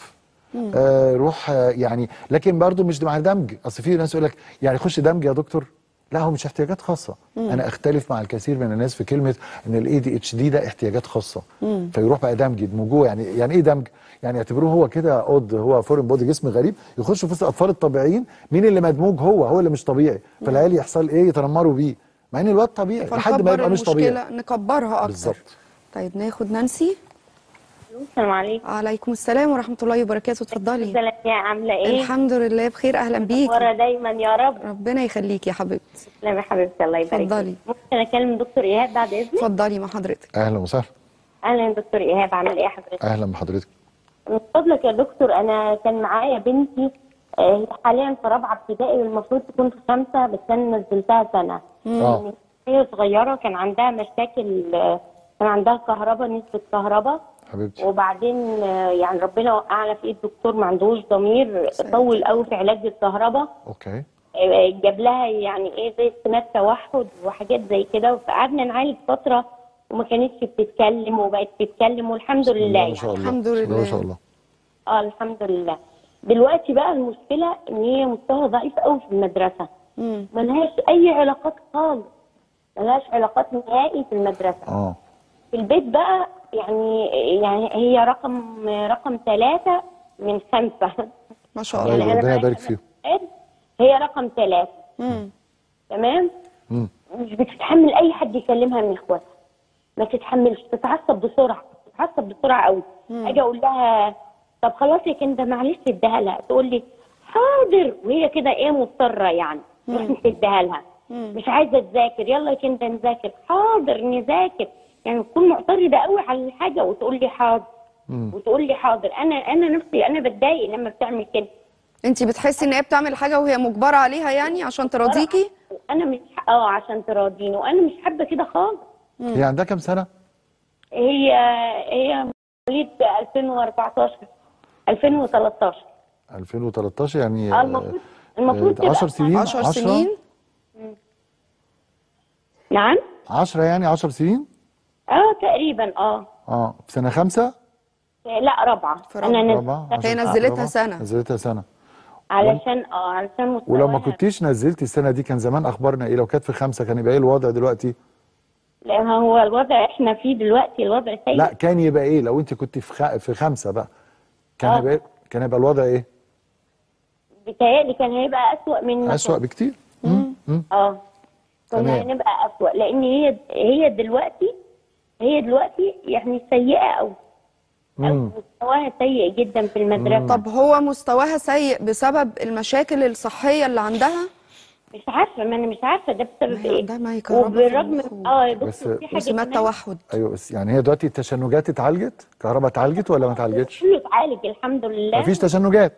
آه روح آه يعني لكن برضو مش مع دمج اصل في ناس يقول لك يعني خش دمج يا دكتور لا هو مش احتياجات خاصه انا اختلف مع الكثير من الناس في كلمه ان الاي دي اتش دي ده احتياجات خاصه فيروح بقى دمج يدمجوه يعني يعني ايه دمج يعني يعتبروه هو كده قد هو فورين بودي جسم غريب يخش في وسط الاطفال الطبيعيين مين اللي مدموج هو هو اللي مش طبيعي فالعيال يحصل ايه يتنمروا بيه مع ان الواد طبيعي لحد ما فنكبر يبقى مش طبيعي المشكلة نكبرها اكتر بالظبط. طيب ناخد نانسي السلام عليكم عليكم السلام ورحمه الله وبركاته اتفضلي ازيك يا عامله ايه الحمد لله بخير اهلا بيكي ورا دايما يا رب ربنا يخليكي يا حبيبتي تسلمي يا حبيبتي الله يبارك اتفضلي. فيك. ممكن اكلم دكتور ايهاب بعد اذنك اتفضلي مع حضرتك اهلا وسهلا اهلا يا دكتور ايهاب عامل ايه يا حضرتك اهلا بحضرتك من فضلك يا دكتور انا كان معايا بنتي آه، هي حاليا في رابعه ابتدائي والمفروض تكون في خمسه بس انا نزلتها سنه اه يعني هي صغيره كان عندها مشاكل آه، كان عندها كهرباء نسبه كهرباء حبيبتي وبعدين آه، يعني ربنا وقعنا في ايد دكتور ما عندهوش ضمير طول قوي في علاج الكهرباء اوكي جاب لها يعني ايه زي سمات توحد وحاجات زي كده فقعدنا نعالج فتره وما كانتش بتتكلم وبقت تتكلم والحمد لله ما شاء يعني الله الحمد بسم الله ما لله. شاء الله اه الحمد لله دلوقتي بقى المشكله ان هي مستوى ضعيف قوي في المدرسه مم. ملهاش اي علاقات خالص ملهاش علاقات نهائي في المدرسه اه في البيت بقى يعني يعني هي رقم رقم ثلاثة من خمسة ما شاء الله. الله أيوة، ربنا معايا يبارك فيهم. أولاد، هي رقم ثلاثة مم. تمام مم. مش بتتحمل اي حد يكلمها من اخواتها ما تتحملش تتعصب بسرعه تتعصب بسرعه قوي اجي اقول لها طب خلاص يا كنده معلش اديها لها تقول لي حاضر وهي كده ايه مضطره يعني رحت تديها لها مش عايزه تذاكر يلا يا كنده نذاكر حاضر نذاكر يعني تكون معترضه قوي على الحاجه وتقول لي حاضر وتقول لي حاضر انا انا نفسي انا بتضايق لما بتعمل كده انت بتحسي ان هي بتعمل حاجه وهي مجبره عليها يعني عشان تراضيكي انا مش اه عشان تراضيني وانا مش حابه كده خالص هي عندها كام سنه هي هي مواليد 2014 2013 2013 يعني اه المفروض المفروض تبقى 10 سنين 10 سنين نعم 10 يعني 10 سنين اه تقريبا اه اه في سنه خمسة لا رابعه في انا نزلت رابعه هي عشان- نزلتها رابعة. سنة. نزلتها سنه علشان اه علشان ولو ما مستواها- كنتيش نزلتي السنه دي كان زمان اخبارنا ايه لو كانت في خمسة كان يبقى ايه الوضع دلوقتي لا ما هو الوضع احنا فيه دلوقتي الوضع سيء لا كان يبقى ايه لو انت كنت في خ... في خمسة بقى كان آه. يبقى إيه؟ كان يبقى الوضع ايه بيتهيألي كان هيبقى أسوأ من ما اسوأ كان. بكتير مم. مم. اه كنا تمام. هنبقى أسوأ لأن هي هي دلوقتي هي دلوقتي يعني سيئة أوي أو مم. مستواها سيء جدا في المدرسة طب هو مستواها سيء بسبب المشاكل الصحيه اللي عندها مش عارفة ما أنا مش عارفة ده بسبب ما هي إيه عندها معي كهرباء في وبالرغم المخ من اه يا بس- دكتور في حاجة وسمات كمان توحد ايوه بس يعني هي دلوقتي التشنجات اتعالجت كهرباء اتعالجت ولا ما اتعالجتش كله اتعالج الحمد لله مفيش تشنجات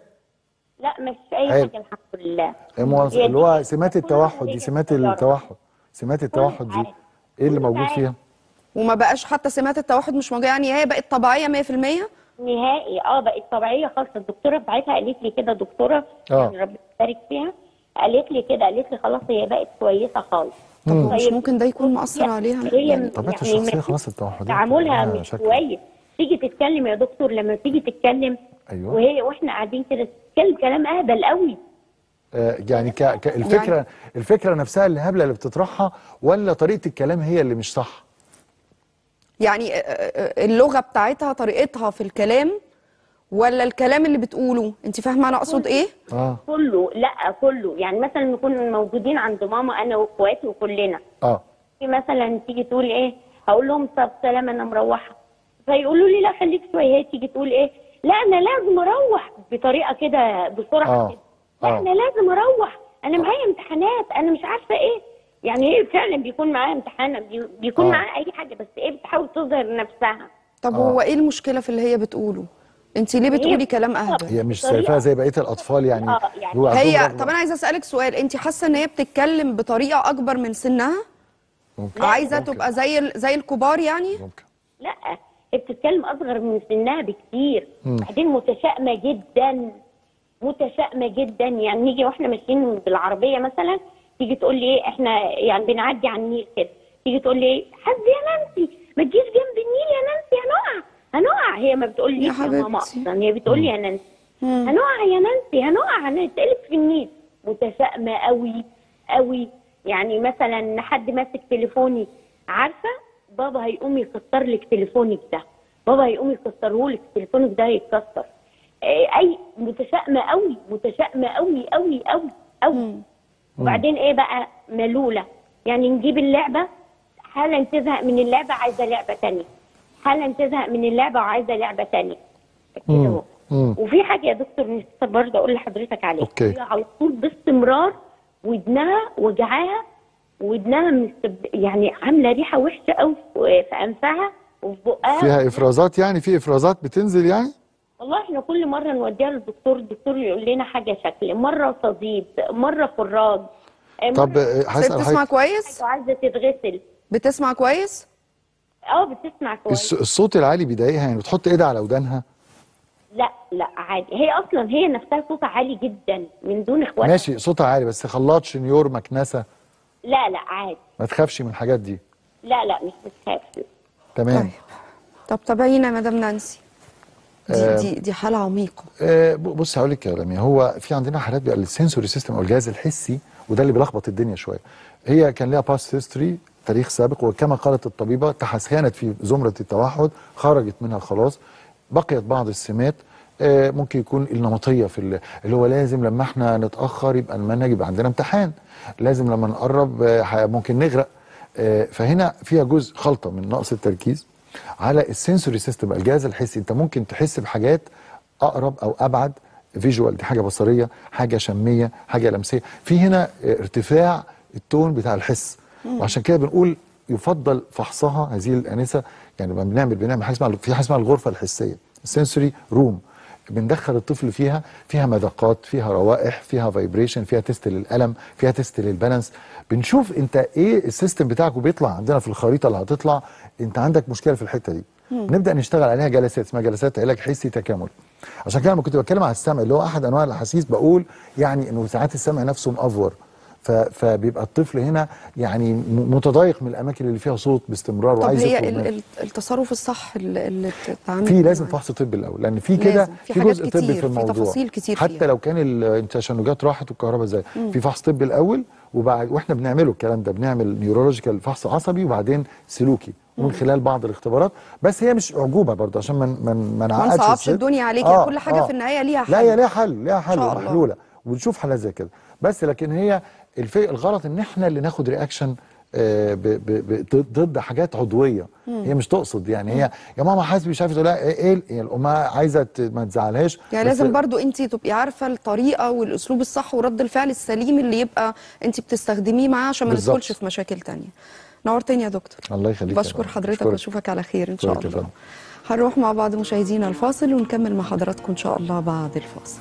لا مش أي حلو. حاجة الحمد لله المواص- هي اللي هو دي سمات كلها التوحد دي هي سمات صغيرة. التوحد سمات التوحد دي اتعالج. ايه اللي كله موجود اتعالج. فيها وما بقاش حتى سمات التوحد مش موجوده يعني هي بقت طبيعيه 100% نهائي اه بقت طبيعيه خالص الدكتوره بتاعتها قالت لي كده دكتوره آه. يعني ربنا يبارك فيها قالت لي كده قالت لي خلاص هي بقت كويسه خالص طب هو مش طيب، ممكن ده يكون مأثر عليها هي يعني طبيعة يعني الشخصية ما- خلاص التوحدات تعاملها لها مش شكل. كويس تيجي تتكلم يا دكتور لما تيجي تتكلم أيوة. وهي واحنا قاعدين كده تتكلم كلام اهبل قوي آه، يعني ك... ك... الفكره يعني- الفكره نفسها اللي هبله اللي بتطرحها ولا طريقه الكلام هي اللي مش صح يعني آه، آه، اللغه بتاعتها طريقتها في الكلام ولا الكلام اللي بتقوله انت فاهمه انا اقصد ايه اه كله لا كله يعني مثلا نكون موجودين عند ماما انا واخواتي وكلنا اه في مثلا تيجي تقول ايه هقول لهم طب سلام انا مروحه فيقولوا لي لا خليك شويه هي تيجي تقول ايه لا انا لازم اروح بطريقه كده بسرعه آه. كده لا آه. انا لازم اروح انا معايا امتحانات انا مش عارفه ايه يعني هي فعلا بيكون معاها امتحان بي- بيكون آه. معاها اي حاجه بس ايه بتحاول تظهر نفسها طب آه. هو ايه المشكله في اللي هي بتقوله انت ليه بتقولي كلام اهبل هي مش بطريقة- شايفاها زي بقيه الاطفال يعني آه، يعني هو عندهم هي رغبة. طب انا عايزه اسالك سؤال انت حاسه ان هي بتتكلم بطريقه اكبر من سنها ممكن. عايزه ممكن. تبقى زي ال- زي الكبار يعني ممكن لا هي بتتكلم اصغر من سنها بكتير بعدين متشائمه جدا متشائمه جدا يعني نيجي واحنا ماشيين بالعربيه مثلا تيجي تقول لي ايه احنا يعني بنعدي على النيل كده تيجي تقول لي ايه حد يا نانسي ما تجيش جنب النيل يا نانسي هنقع هنقع هي ما بتقول لي يا يا ماما حبيبتي. اصلا هي بتقول لي يا نانسي هنقع يا نانسي هنقع هنتقلب في النيل متشائمه قوي قوي يعني مثلا حد ماسك تليفوني عارفه بابا هيقوم يكسر لك تليفونك ده بابا هيقوم يكسره لك تليفونك ده هيتكسر إيه، اي متشائمه قوي متشائمه قوي قوي قوي قوي وبعدين ايه بقى ملوله يعني نجيب اللعبه حالا تزهق من اللعبه عايزه لعبه تانية حالا تزهق من اللعبه وعايزه لعبه تانية كده اهو مم. وفي حاجه يا دكتور نسيت برضه اقول لحضرتك عليها أوكي. هي على طول باستمرار ودنها وجعاها ودنها مستب... يعني عامله ريحه وحشه قوي في في انفها وفي بقها فيها افرازات يعني في افرازات بتنزل يعني والله احنا كل مره نوديها للدكتور الدكتور يقول لنا حاجه شكل مره صديد مره فراج آه، طب مرة آه، ست هسال بتسمع حضرتك كويس عايزه تتغسل بتسمع كويس اه بتسمع كويس الص- الصوت العالي بيضايقها يعني بتحط ايدها على ودانها لا لا عادي هي اصلا هي نفسها صوتها عالي جدا من دون اخواتها ماشي صوتها عالي بس خلاط شنيور مكنسه لا لا عادي ما تخافش من الحاجات دي لا لا مش بتخاف تمام طيب طب تابعينا يا مدام نانسي دي آه. دي دي حاله عميقه آه، ب- بص هقول لك يا لميا هو في عندنا حالات بيبقى السنسوري سيستم او الجهاز الحسي وده اللي بيلخبط الدنيا شويه هي كان ليها باست هيستوري تاريخ سابق وكما قالت الطبيبه تحسينت في زمره التوحد خرجت منها خلاص بقيت بعض السمات آه، ممكن يكون النمطيه في ال- اللي هو لازم لما احنا نتاخر يبقى المنهج يبقى عندنا امتحان لازم لما نقرب آه، ح- ممكن نغرق آه، فهنا فيها جزء خلطه من نقص التركيز على السنسوري سيستم الجهاز الحسي انت ممكن تحس بحاجات اقرب او ابعد فيجوال دي حاجه بصريه حاجه شميه حاجه لمسيه في هنا آه، ارتفاع التون بتاع الحس وعشان كده بنقول يفضل فحصها هذه الانسه يعني لما بنعمل بنعمل حاجه اسمها في حاجه اسمها الغرفه الحسيه السنسوري روم بندخل الطفل فيها فيها مذاقات فيها روائح فيها فايبريشن فيها تيست للالم فيها تيست للبالانس بنشوف انت ايه السيستم بتاعك وبيطلع عندنا في الخريطه اللي هتطلع انت عندك مشكله في الحته دي نبدا نشتغل عليها جلسات اسمها جلسات علاج حسي تكامل عشان كده لما كنت بتكلم على السمع اللي هو احد انواع الاحاسيس بقول يعني انه ساعات السمع نفسه مأفور ف- فبيبقى الطفل هنا يعني م- متضايق من الاماكن اللي فيها صوت باستمرار طب وعايز هي يخرج ال- منها. ال- التصرف الصح اللي اللي تتعامل في لازم معاه. فحص طبي الاول لان في كده لازم. في في حاجات جزء كتير، طبي في في الموضوع تفاصيل كتير حتى فيها. لو كان ال- التشنجات راحت والكهرباء زي في فحص طبي الاول وبعد واحنا بنعمله الكلام ده بنعمل نيورولوجيكال فحص عصبي وبعدين سلوكي ومن خلال بعض الاختبارات بس هي مش اعجوبه برضه عشان ما ما ما نعقدش نصعبش الست. الدنيا عليك، يعني كل حاجة في النهاية ليها لا حل. هي ليها حل ليها حل شاء الله. ومحلوله وبنشوف حالات زي كده بس لكن هي الفي الغلط ان احنا اللي ناخد رياكشن آه، ب- ب- ب- ضد حاجات عضويه هي مش تقصد يعني هي يا ماما حاسس مش عارف تقول لها ايه إيه؟ هي الام عايزه ت- ما تزعلهاش يعني بس لازم برضو انت تبقي عارفه الطريقه والاسلوب الصح ورد الفعل السليم اللي يبقى انت بتستخدميه معاه عشان ما بالظبط. ندخلش في مشاكل تانية نورتني يا دكتور الله يخليك يا بشكر فندم. حضرتك أشكرك. واشوفك على خير ان شاء أشكرك يا الله فندم. هنروح مع بعض مشاهدينا الفاصل ونكمل مع حضراتكم ان شاء الله بعد الفاصل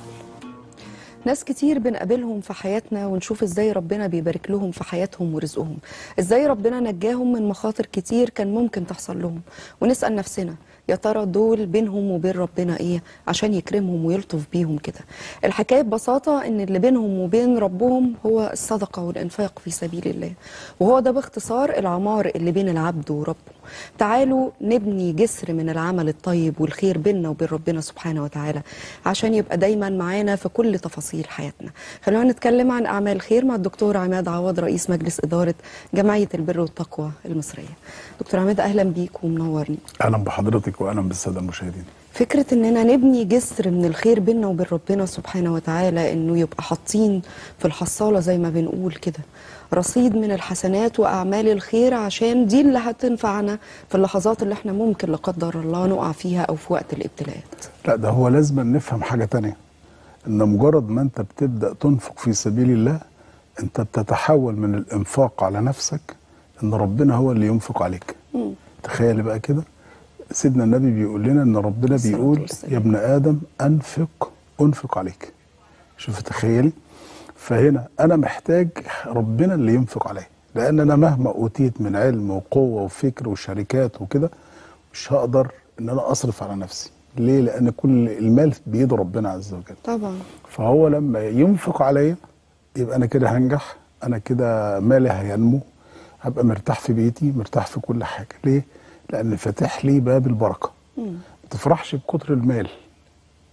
ناس كتير بنقابلهم في حياتنا ونشوف ازاي ربنا بيبارك لهم في حياتهم ورزقهم ازاي ربنا نجاهم من مخاطر كتير كان ممكن تحصل لهم ونسأل نفسنا يا ترى دول بينهم وبين ربنا ايه عشان يكرمهم ويلطف بيهم كده الحكايه ببساطه ان اللي بينهم وبين ربهم هو الصدقه والانفاق في سبيل الله وهو ده باختصار العمار اللي بين العبد وربه تعالوا نبني جسر من العمل الطيب والخير بيننا وبين ربنا سبحانه وتعالى عشان يبقى دايما معانا في كل تفاصيل حياتنا خلونا نتكلم عن اعمال الخير مع الدكتور عماد عوض رئيس مجلس اداره جمعيه البر والتقوى المصريه دكتور عماد اهلا بيك ومنورني اهلا بحضرتك واهلا بالساده المشاهدين فكرة اننا نبني جسر من الخير بيننا وبين ربنا سبحانه وتعالى انه يبقى حاطين في الحصالة زي ما بنقول كده رصيد من الحسنات واعمال الخير عشان دي اللي هتنفعنا في اللحظات اللي احنا ممكن لا قدر الله نقع فيها او في وقت الابتلاءات لا ده هو لازم نفهم حاجه تانية ان مجرد ما انت بتبدا تنفق في سبيل الله انت بتتحول من الانفاق على نفسك ان ربنا هو اللي ينفق عليك تخيل بقى كده سيدنا النبي بيقول لنا ان ربنا الصلاة بيقول والسلام. يا ابن ادم انفق انفق عليك شوف تخيلي فهنا انا محتاج ربنا اللي ينفق عليا لان انا مهما اوتيت من علم وقوه وفكر وشركات وكده مش هقدر ان انا اصرف على نفسي ليه لان كل المال بيد ربنا عز وجل طبعا فهو لما ينفق عليا يبقى انا كده هنجح انا كده مالي هينمو هبقى مرتاح في بيتي مرتاح في كل حاجه ليه لان فاتح لي باب البركه ما تفرحش بكتر المال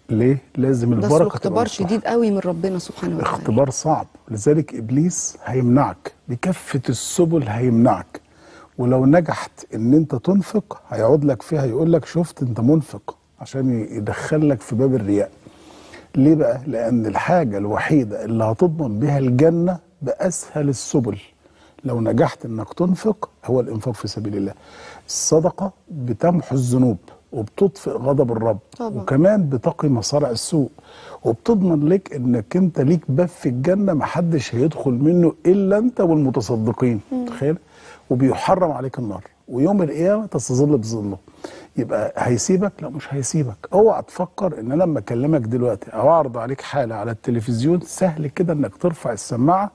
ليه لازم ده البركه أصله تبقى اختبار مفتوحة. شديد قوي من ربنا سبحانه وتعالى اختبار صعب لذلك ابليس هيمنعك بكافه السبل هيمنعك ولو نجحت ان انت تنفق هيقعد لك فيها يقول لك شفت انت منفق عشان يدخلك في باب الرياء ليه بقى لان الحاجه الوحيده اللي هتضمن بها الجنه باسهل السبل لو نجحت انك تنفق هو الانفاق في سبيل الله الصدقه بتمحو الذنوب وبتطفئ غضب الرب طبعا. وكمان بتقي مصارع السوء وبتضمن لك انك انت ليك باب في الجنه محدش هيدخل منه الا انت والمتصدقين تخيل وبيحرم عليك النار ويوم القيامه تستظل بظله يبقى هيسيبك لا مش هيسيبك اوعى تفكر ان انا لما اكلمك دلوقتي او اعرض عليك حاله على التلفزيون سهل كده انك ترفع السماعه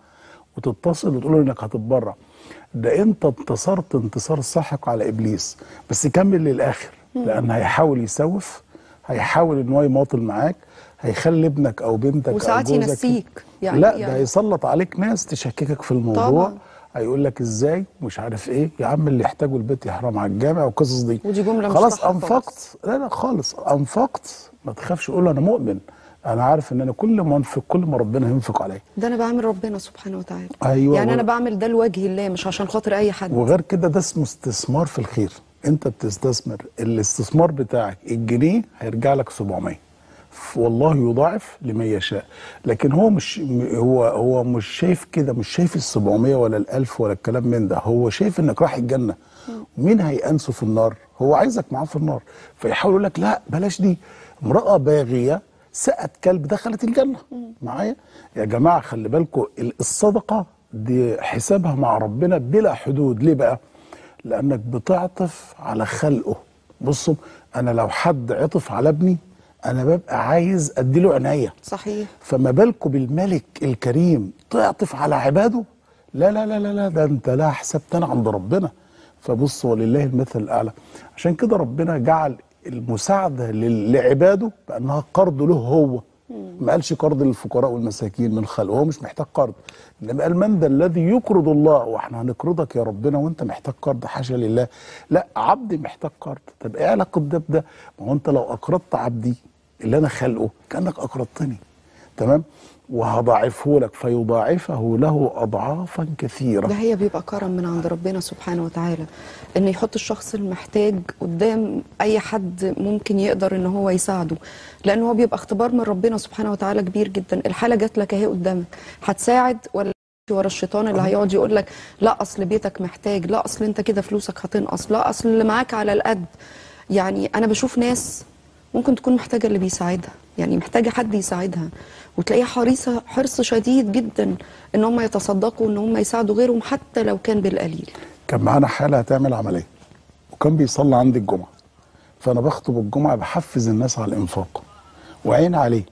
وتتصل وتقول له انك هتتبرع ده انت انتصرت انتصار ساحق على ابليس بس كمل للاخر لان هيحاول يسوف هيحاول ان هو يماطل معاك هيخلي ابنك او بنتك وساعات او جوزك ينسيك يعني- لا يعني- ده هيسلط عليك ناس تشككك في الموضوع طبعا. هيقول لك ازاي مش عارف ايه يا عم اللي يحتاجه البيت يحرم على الجامع والقصص دي ودي جملة مش خلاص صح انفقت خالص. لا لا خالص انفقت ما تخافش قول له انا مؤمن انا عارف ان انا كل ما انفق كل ما ربنا ينفق عليا ده انا بعمل ربنا سبحانه وتعالى أيوة، يعني و- انا بعمل ده لوجه الله مش عشان خاطر اي حد وغير كده ده اسمه استثمار في الخير انت بتستثمر الاستثمار بتاعك الجنيه هيرجع لك 700 ف- والله يضاعف لمن يشاء لكن هو مش م- هو هو مش شايف كده مش شايف ال 700 ولا ال 1000 ولا الكلام من ده هو شايف انك رايح الجنه مين هيأنسه في النار هو عايزك معاه في النار فيحاول يقول لك لا بلاش دي امرأة باغية سقت كلب دخلت الجنة معايا يا جماعة خلي بالكم الصدقة دي حسابها مع ربنا بلا حدود ليه بقى لأنك بتعطف على خلقه بصوا أنا لو حد عطف على ابني أنا ببقى عايز أديله عناية صحيح فما بالكم بالملك الكريم تعطف على عباده لا لا لا لا لا ده انت لها حساب تاني عند ربنا فبص ولله المثل الاعلى عشان كده ربنا جعل المساعده لل- لعباده بانها قرض له هو ما قالش قرض للفقراء والمساكين من خلقه هو مش محتاج قرض انما قال من ذا الذي يقرض الله واحنا هنقرضك يا ربنا وانت محتاج قرض حاشا لله لا عبدي محتاج قرض طب ايه علاقه ده بده ما هو انت لو اقرضت عبدي اللي انا خلقه كانك اقرضتني تمام وهضاعفه لك فيضاعفه له اضعافا كثيره ده هي بيبقى كرم من عند ربنا سبحانه وتعالى ان يحط الشخص المحتاج قدام اي حد ممكن يقدر ان هو يساعده لان هو بيبقى اختبار من ربنا سبحانه وتعالى كبير جدا الحاله جات لك اهي قدامك هتساعد ولا ورا الشيطان اللي هيقعد يقول لك لا اصل بيتك محتاج لا اصل انت كده فلوسك هتنقص لا اصل اللي معاك على القد يعني انا بشوف ناس ممكن تكون محتاجه اللي بيساعدها يعني محتاجه حد يساعدها وتلاقيها حريصه حرص شديد جدا ان هم يتصدقوا ان هم يساعدوا غيرهم حتى لو كان بالقليل كان معانا حاله هتعمل عمليه وكان بيصلي عندي الجمعه فانا بخطب الجمعه بحفز الناس على الانفاق وعين عليه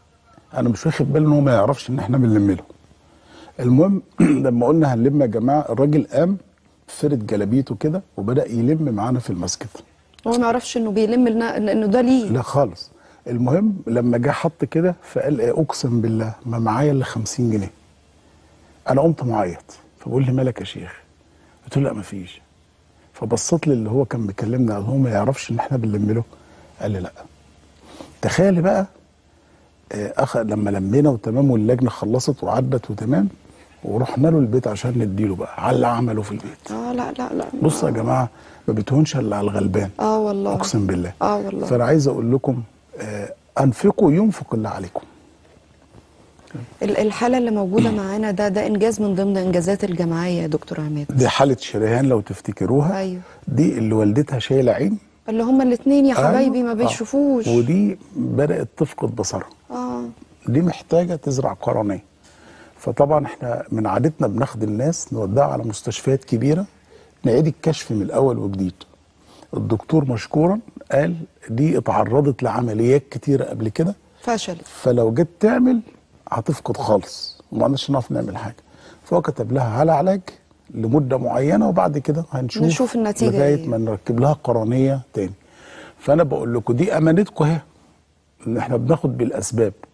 انا مش واخد بالي ان هو ما يعرفش ان احنا بنلم له المهم لما قلنا هنلم يا جماعه الراجل قام فرد جلابيته كده وبدا يلم معانا في المسجد هو ما يعرفش انه بيلم لنا إن- انه ده ليه لا خالص المهم لما جه حط كده فقال إيه اقسم بالله ما معايا الا 50 جنيه انا قمت معيط فبقول لي مالك يا شيخ قلت له لا مفيش فبصيت لي اللي هو كان بيكلمنا قال هو ما يعرفش ان احنا بنلم له قال لي لا تخيل بقى آه، أخ لما لمينا وتمام واللجنه خلصت وعدت وتمام ورحنا له البيت عشان نديله بقى على اللي عمله في البيت اه لا لا لا بصوا يا جماعه ما بتهونش الا على الغلبان اه والله اقسم بالله اه والله فانا عايز اقول لكم آه، انفقوا ينفق الله عليكم ال- الحاله اللي موجوده معانا ده ده انجاز من ضمن انجازات الجمعيه يا دكتور عماد دي حاله شريهان لو تفتكروها ايوه دي اللي والدتها شايله عين اللي هما الاثنين يا حبايبي أيوة. ما آه. بيشوفوش ودي بدات تفقد بصرها اه دي محتاجه تزرع قرنيه فطبعا احنا من عادتنا بناخد الناس نوديها على مستشفيات كبيره نعيد الكشف من الاول وجديد الدكتور مشكورا قال دي اتعرضت لعمليات كتيره قبل كده فشلت فلو جيت تعمل هتفقد خالص وما عندناش نعرف نعمل حاجه فهو كتب لها على علاج لمده معينه وبعد كده هنشوف نشوف النتيجة لغايه إيه. ما نركب لها قرنيه تاني فانا بقول لكم دي امانتكم اهي ان احنا بناخد بالاسباب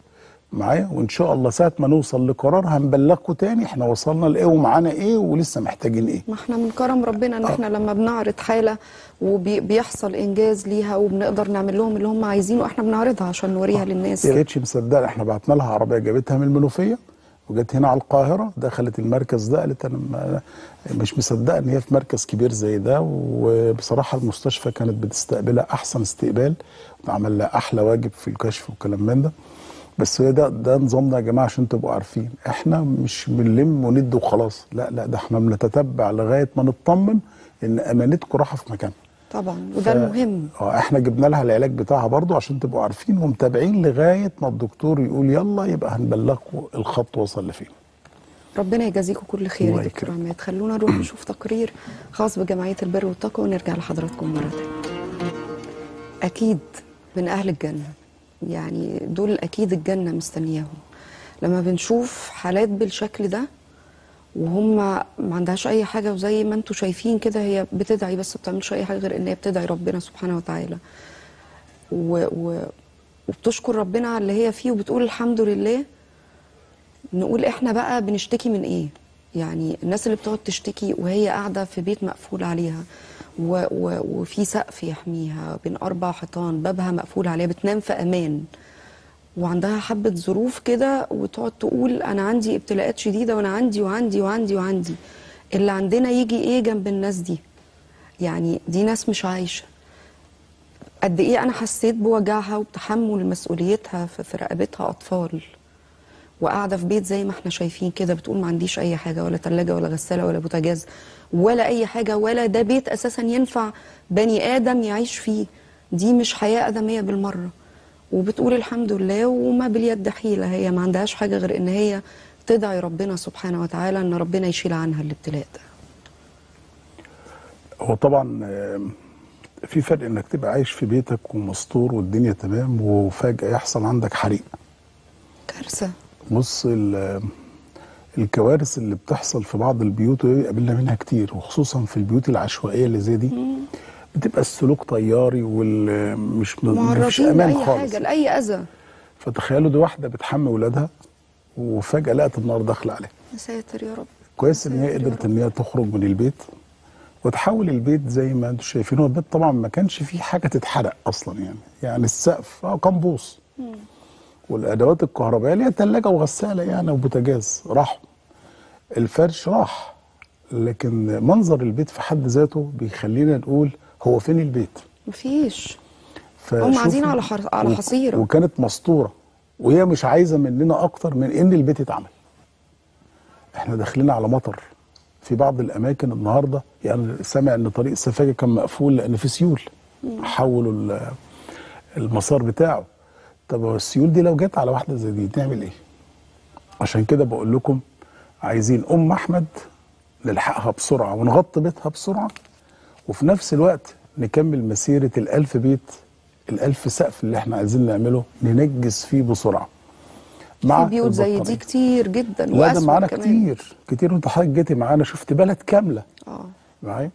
معايا وان شاء الله ساعه ما نوصل لقرار هنبلغكم تاني احنا وصلنا لايه ومعانا ايه ولسه محتاجين ايه ما احنا من كرم ربنا ان احنا لما بنعرض حاله وبيحصل انجاز ليها وبنقدر نعمل لهم اللي هم عايزينه احنا بنعرضها عشان نوريها للناس ما كانتش مصدقه احنا بعتنا لها عربيه جابتها من المنوفيه وجت هنا على القاهره دخلت المركز ده قالت انا ما- مش مصدقه ان هي في مركز كبير زي ده وبصراحه المستشفى كانت بتستقبلها احسن استقبال وعمل لها احلى واجب في الكشف والكلام من ده بس هي ده ده نظامنا يا جماعه عشان تبقوا عارفين احنا مش بنلم وندي وخلاص لا لا ده احنا بنتتبع لغايه ما نطمن ان امانتكم رايحه في مكانها طبعا وده المهم اه احنا جبنا لها العلاج بتاعها برضو عشان تبقوا عارفين ومتابعين لغايه ما الدكتور يقول يلا يبقى هنبلغكم الخط وصل لفين ربنا يجازيكم كل خير الله يا دكتور يكرمك. عماد خلونا نروح نشوف تقرير خاص بجمعيه البر والتقوى ونرجع لحضراتكم مره تانية اكيد من اهل الجنه يعني دول اكيد الجنه مستنياهم لما بنشوف حالات بالشكل ده وهم ما عندهاش اي حاجه وزي ما انتم شايفين كده هي بتدعي بس ما بتعملش اي حاجه غير ان هي بتدعي ربنا سبحانه وتعالى و... و... وبتشكر ربنا على اللي هي فيه وبتقول الحمد لله نقول احنا بقى بنشتكي من ايه يعني الناس اللي بتقعد تشتكي وهي قاعده في بيت مقفول عليها و و وفي سقف يحميها بين اربع حيطان بابها مقفول عليها بتنام في امان وعندها حبه ظروف كده وتقعد تقول انا عندي ابتلاءات شديده وانا عندي وعندي وعندي وعندي اللي عندنا يجي ايه جنب الناس دي يعني دي ناس مش عايشه قد ايه انا حسيت بوجعها وبتحمل مسؤوليتها في في رقبتها اطفال وقاعده في بيت زي ما احنا شايفين كده بتقول ما عنديش اي حاجه ولا ثلاجه ولا غساله ولا بوتاجاز ولا اي حاجه ولا ده بيت اساسا ينفع بني ادم يعيش فيه دي مش حياه ادميه بالمره وبتقول الحمد لله وما باليد حيله هي ما عندهاش حاجه غير ان هي تدعي ربنا سبحانه وتعالى ان ربنا يشيل عنها الابتلاء ده هو طبعا آم، في فرق انك تبقى عايش في بيتك ومستور والدنيا تمام وفجاه يحصل عندك حريق كارثه بص ال- الكوارث اللي بتحصل في بعض البيوت ودي قابلنا منها كتير وخصوصا في البيوت العشوائيه اللي زي دي بتبقى السلوك طياري والمش مش معرضين امان لاي خالص حاجه لاي اذى فتخيلوا دي واحده بتحمي ولادها وفجاه لقت النار داخله عليها يا ساتر يا رب كويس ان هي ساتر يا قدرت رب. ان هي تخرج من البيت وتحول البيت زي ما انتم شايفين هو البيت طبعا ما كانش فيه حاجه تتحرق اصلا يعني يعني السقف اه كان بوص والادوات الكهربائيه اللي هي ثلاجه وغساله يعني وبوتاجاز راحوا الفرش راح لكن منظر البيت في حد ذاته بيخلينا نقول هو فين البيت مفيش فشوف- هم قاعدين على حر- على و- حصيرة. وكانت مسطوره وهي مش عايزه مننا اكتر من ان البيت يتعمل احنا داخلين على مطر في بعض الاماكن النهارده يعني سامع ان طريق السفاجه كان مقفول لان في سيول حولوا ال- المسار بتاعه طب هو السيول دي لو جت على واحده زي دي نعمل ايه عشان كده بقول لكم عايزين ام احمد نلحقها بسرعه ونغطي بيتها بسرعه وفي نفس الوقت نكمل مسيره الألف بيت الألف سقف اللي احنا عايزين نعمله ننجز فيه بسرعه في بيوت زي دي البطارية. كتير جدا لا ده وأسوأ معانا كمان. كتير كتير وانت حضرتك جيتي معانا شفت بلد كامله اه معايا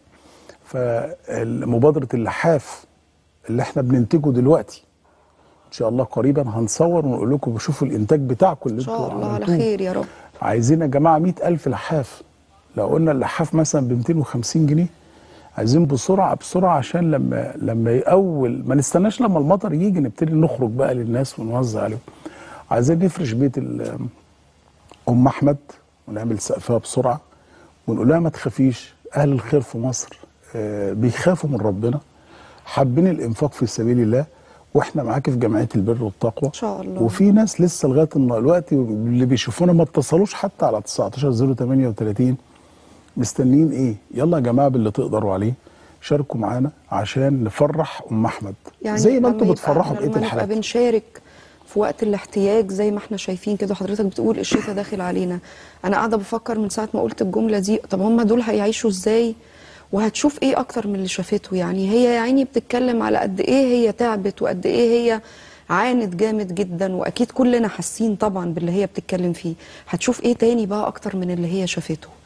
فمبادره اللحاف اللي احنا بننتجه دلوقتي ان شاء الله قريبا هنصور ونقول لكم شوفوا الانتاج بتاعكم اللي ان شاء انتوا الله على عملتوه. خير يا رب عايزين يا جماعه 100000 لحاف لو قلنا اللحاف مثلا ب 250 جنيه عايزين بسرعه بسرعه عشان لما لما يأول ما نستناش لما المطر يجي نبتدي نخرج بقى للناس ونوزع عليهم عايزين نفرش بيت ال- ام احمد ونعمل سقفها بسرعه ونقول لها ما تخافيش اهل الخير في مصر آه، بيخافوا من ربنا حابين الانفاق في سبيل الله واحنا معاكي في جمعيه البر والتقوى ان شاء الله وفي ناس لسه لغايه الن- الوقت اللي بيشوفونا ما اتصلوش حتى على 19038 مستنيين ايه؟ يلا يا جماعه باللي تقدروا عليه شاركوا معانا عشان نفرح ام احمد يعني زي ما لما انتم يبقى بتفرحوا احنا بقيه لما نبقى الحالات بنشارك في وقت الاحتياج زي ما احنا شايفين كده حضرتك بتقول الشتاء داخل علينا انا قاعده بفكر من ساعه ما قلت الجمله دي طب هم دول هيعيشوا ازاي وهتشوف ايه اكتر من اللي شافته يعني هي يا عيني بتتكلم على قد ايه هي تعبت وقد ايه هي عانت جامد جدا واكيد كلنا حاسين طبعا باللي هي بتتكلم فيه هتشوف ايه تاني بقى اكتر من اللي هي شافته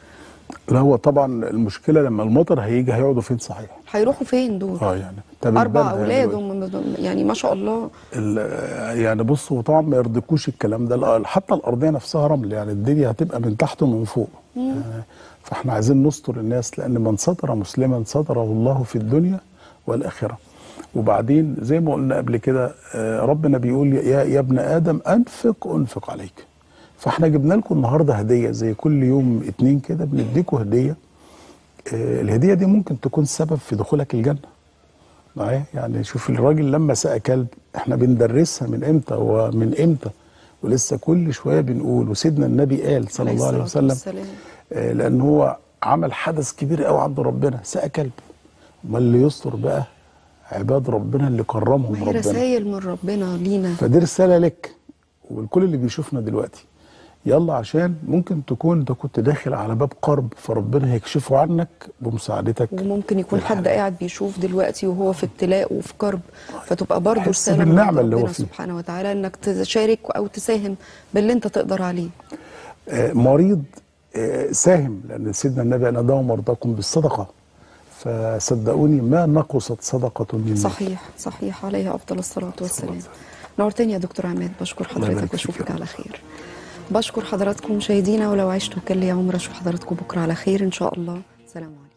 لا هو طبعا المشكله لما المطر هيجي هيقعدوا فين صحيح هيروحوا فين دول اه يعني طب اربع البلد اولاد هيعملوا إيه؟ هم يعني ما شاء الله ال- يعني بصوا طبعا ما يرضيكوش الكلام ده الأ- حتى الارضيه نفسها رمل يعني الدنيا هتبقى من تحت ومن فوق يعني فاحنا عايزين نستر الناس لان من ستر مسلما ستره الله في الدنيا والاخره وبعدين زي ما قلنا قبل كده آه، ربنا بيقول يا يا ابن ادم انفق انفق عليك فاحنا جبنا لكم النهارده هديه زي كل يوم اتنين كده بنديكم هديه آه، الهديه دي ممكن تكون سبب في دخولك الجنه معايا يعني شوف الراجل لما سقى كلب احنا بندرسها من امتى ومن امتى ولسه كل شويه بنقول وسيدنا النبي قال صلى الله عليه الصلاة وسلم والسلام. آه، لان هو عمل حدث كبير قوي عند ربنا سقى كلب امال اللي يستر بقى عباد ربنا اللي كرمهم ما هي ربنا رسائل من ربنا لينا فدي رساله لك ولكل اللي بيشوفنا دلوقتي يلا عشان ممكن تكون انت كنت داخل على باب قرب فربنا هيكشفه عنك بمساعدتك وممكن يكون حد للحلال. قاعد بيشوف دلوقتي وهو في ابتلاء وفي كرب فتبقى برضه يحس رساله من بالنعمة عند اللي هو ربنا فيها. سبحانه وتعالى انك تشارك او تساهم باللي انت تقدر عليه آه، مريض آه، ساهم لان سيدنا النبي انا داوم مرضاكم بالصدقه فصدقوني ما نقصت صدقه من صحيح صحيح عليه افضل الصلاه والسلام نورتني يا دكتور عماد بشكر الله يبارك حضرتك فيك يا واشوفك رب. على خير بشكر حضراتكم مشاهدينا ولو عشتوا كان لي عمر اشوف حضراتكم بكره على خير ان شاء الله سلام عليكم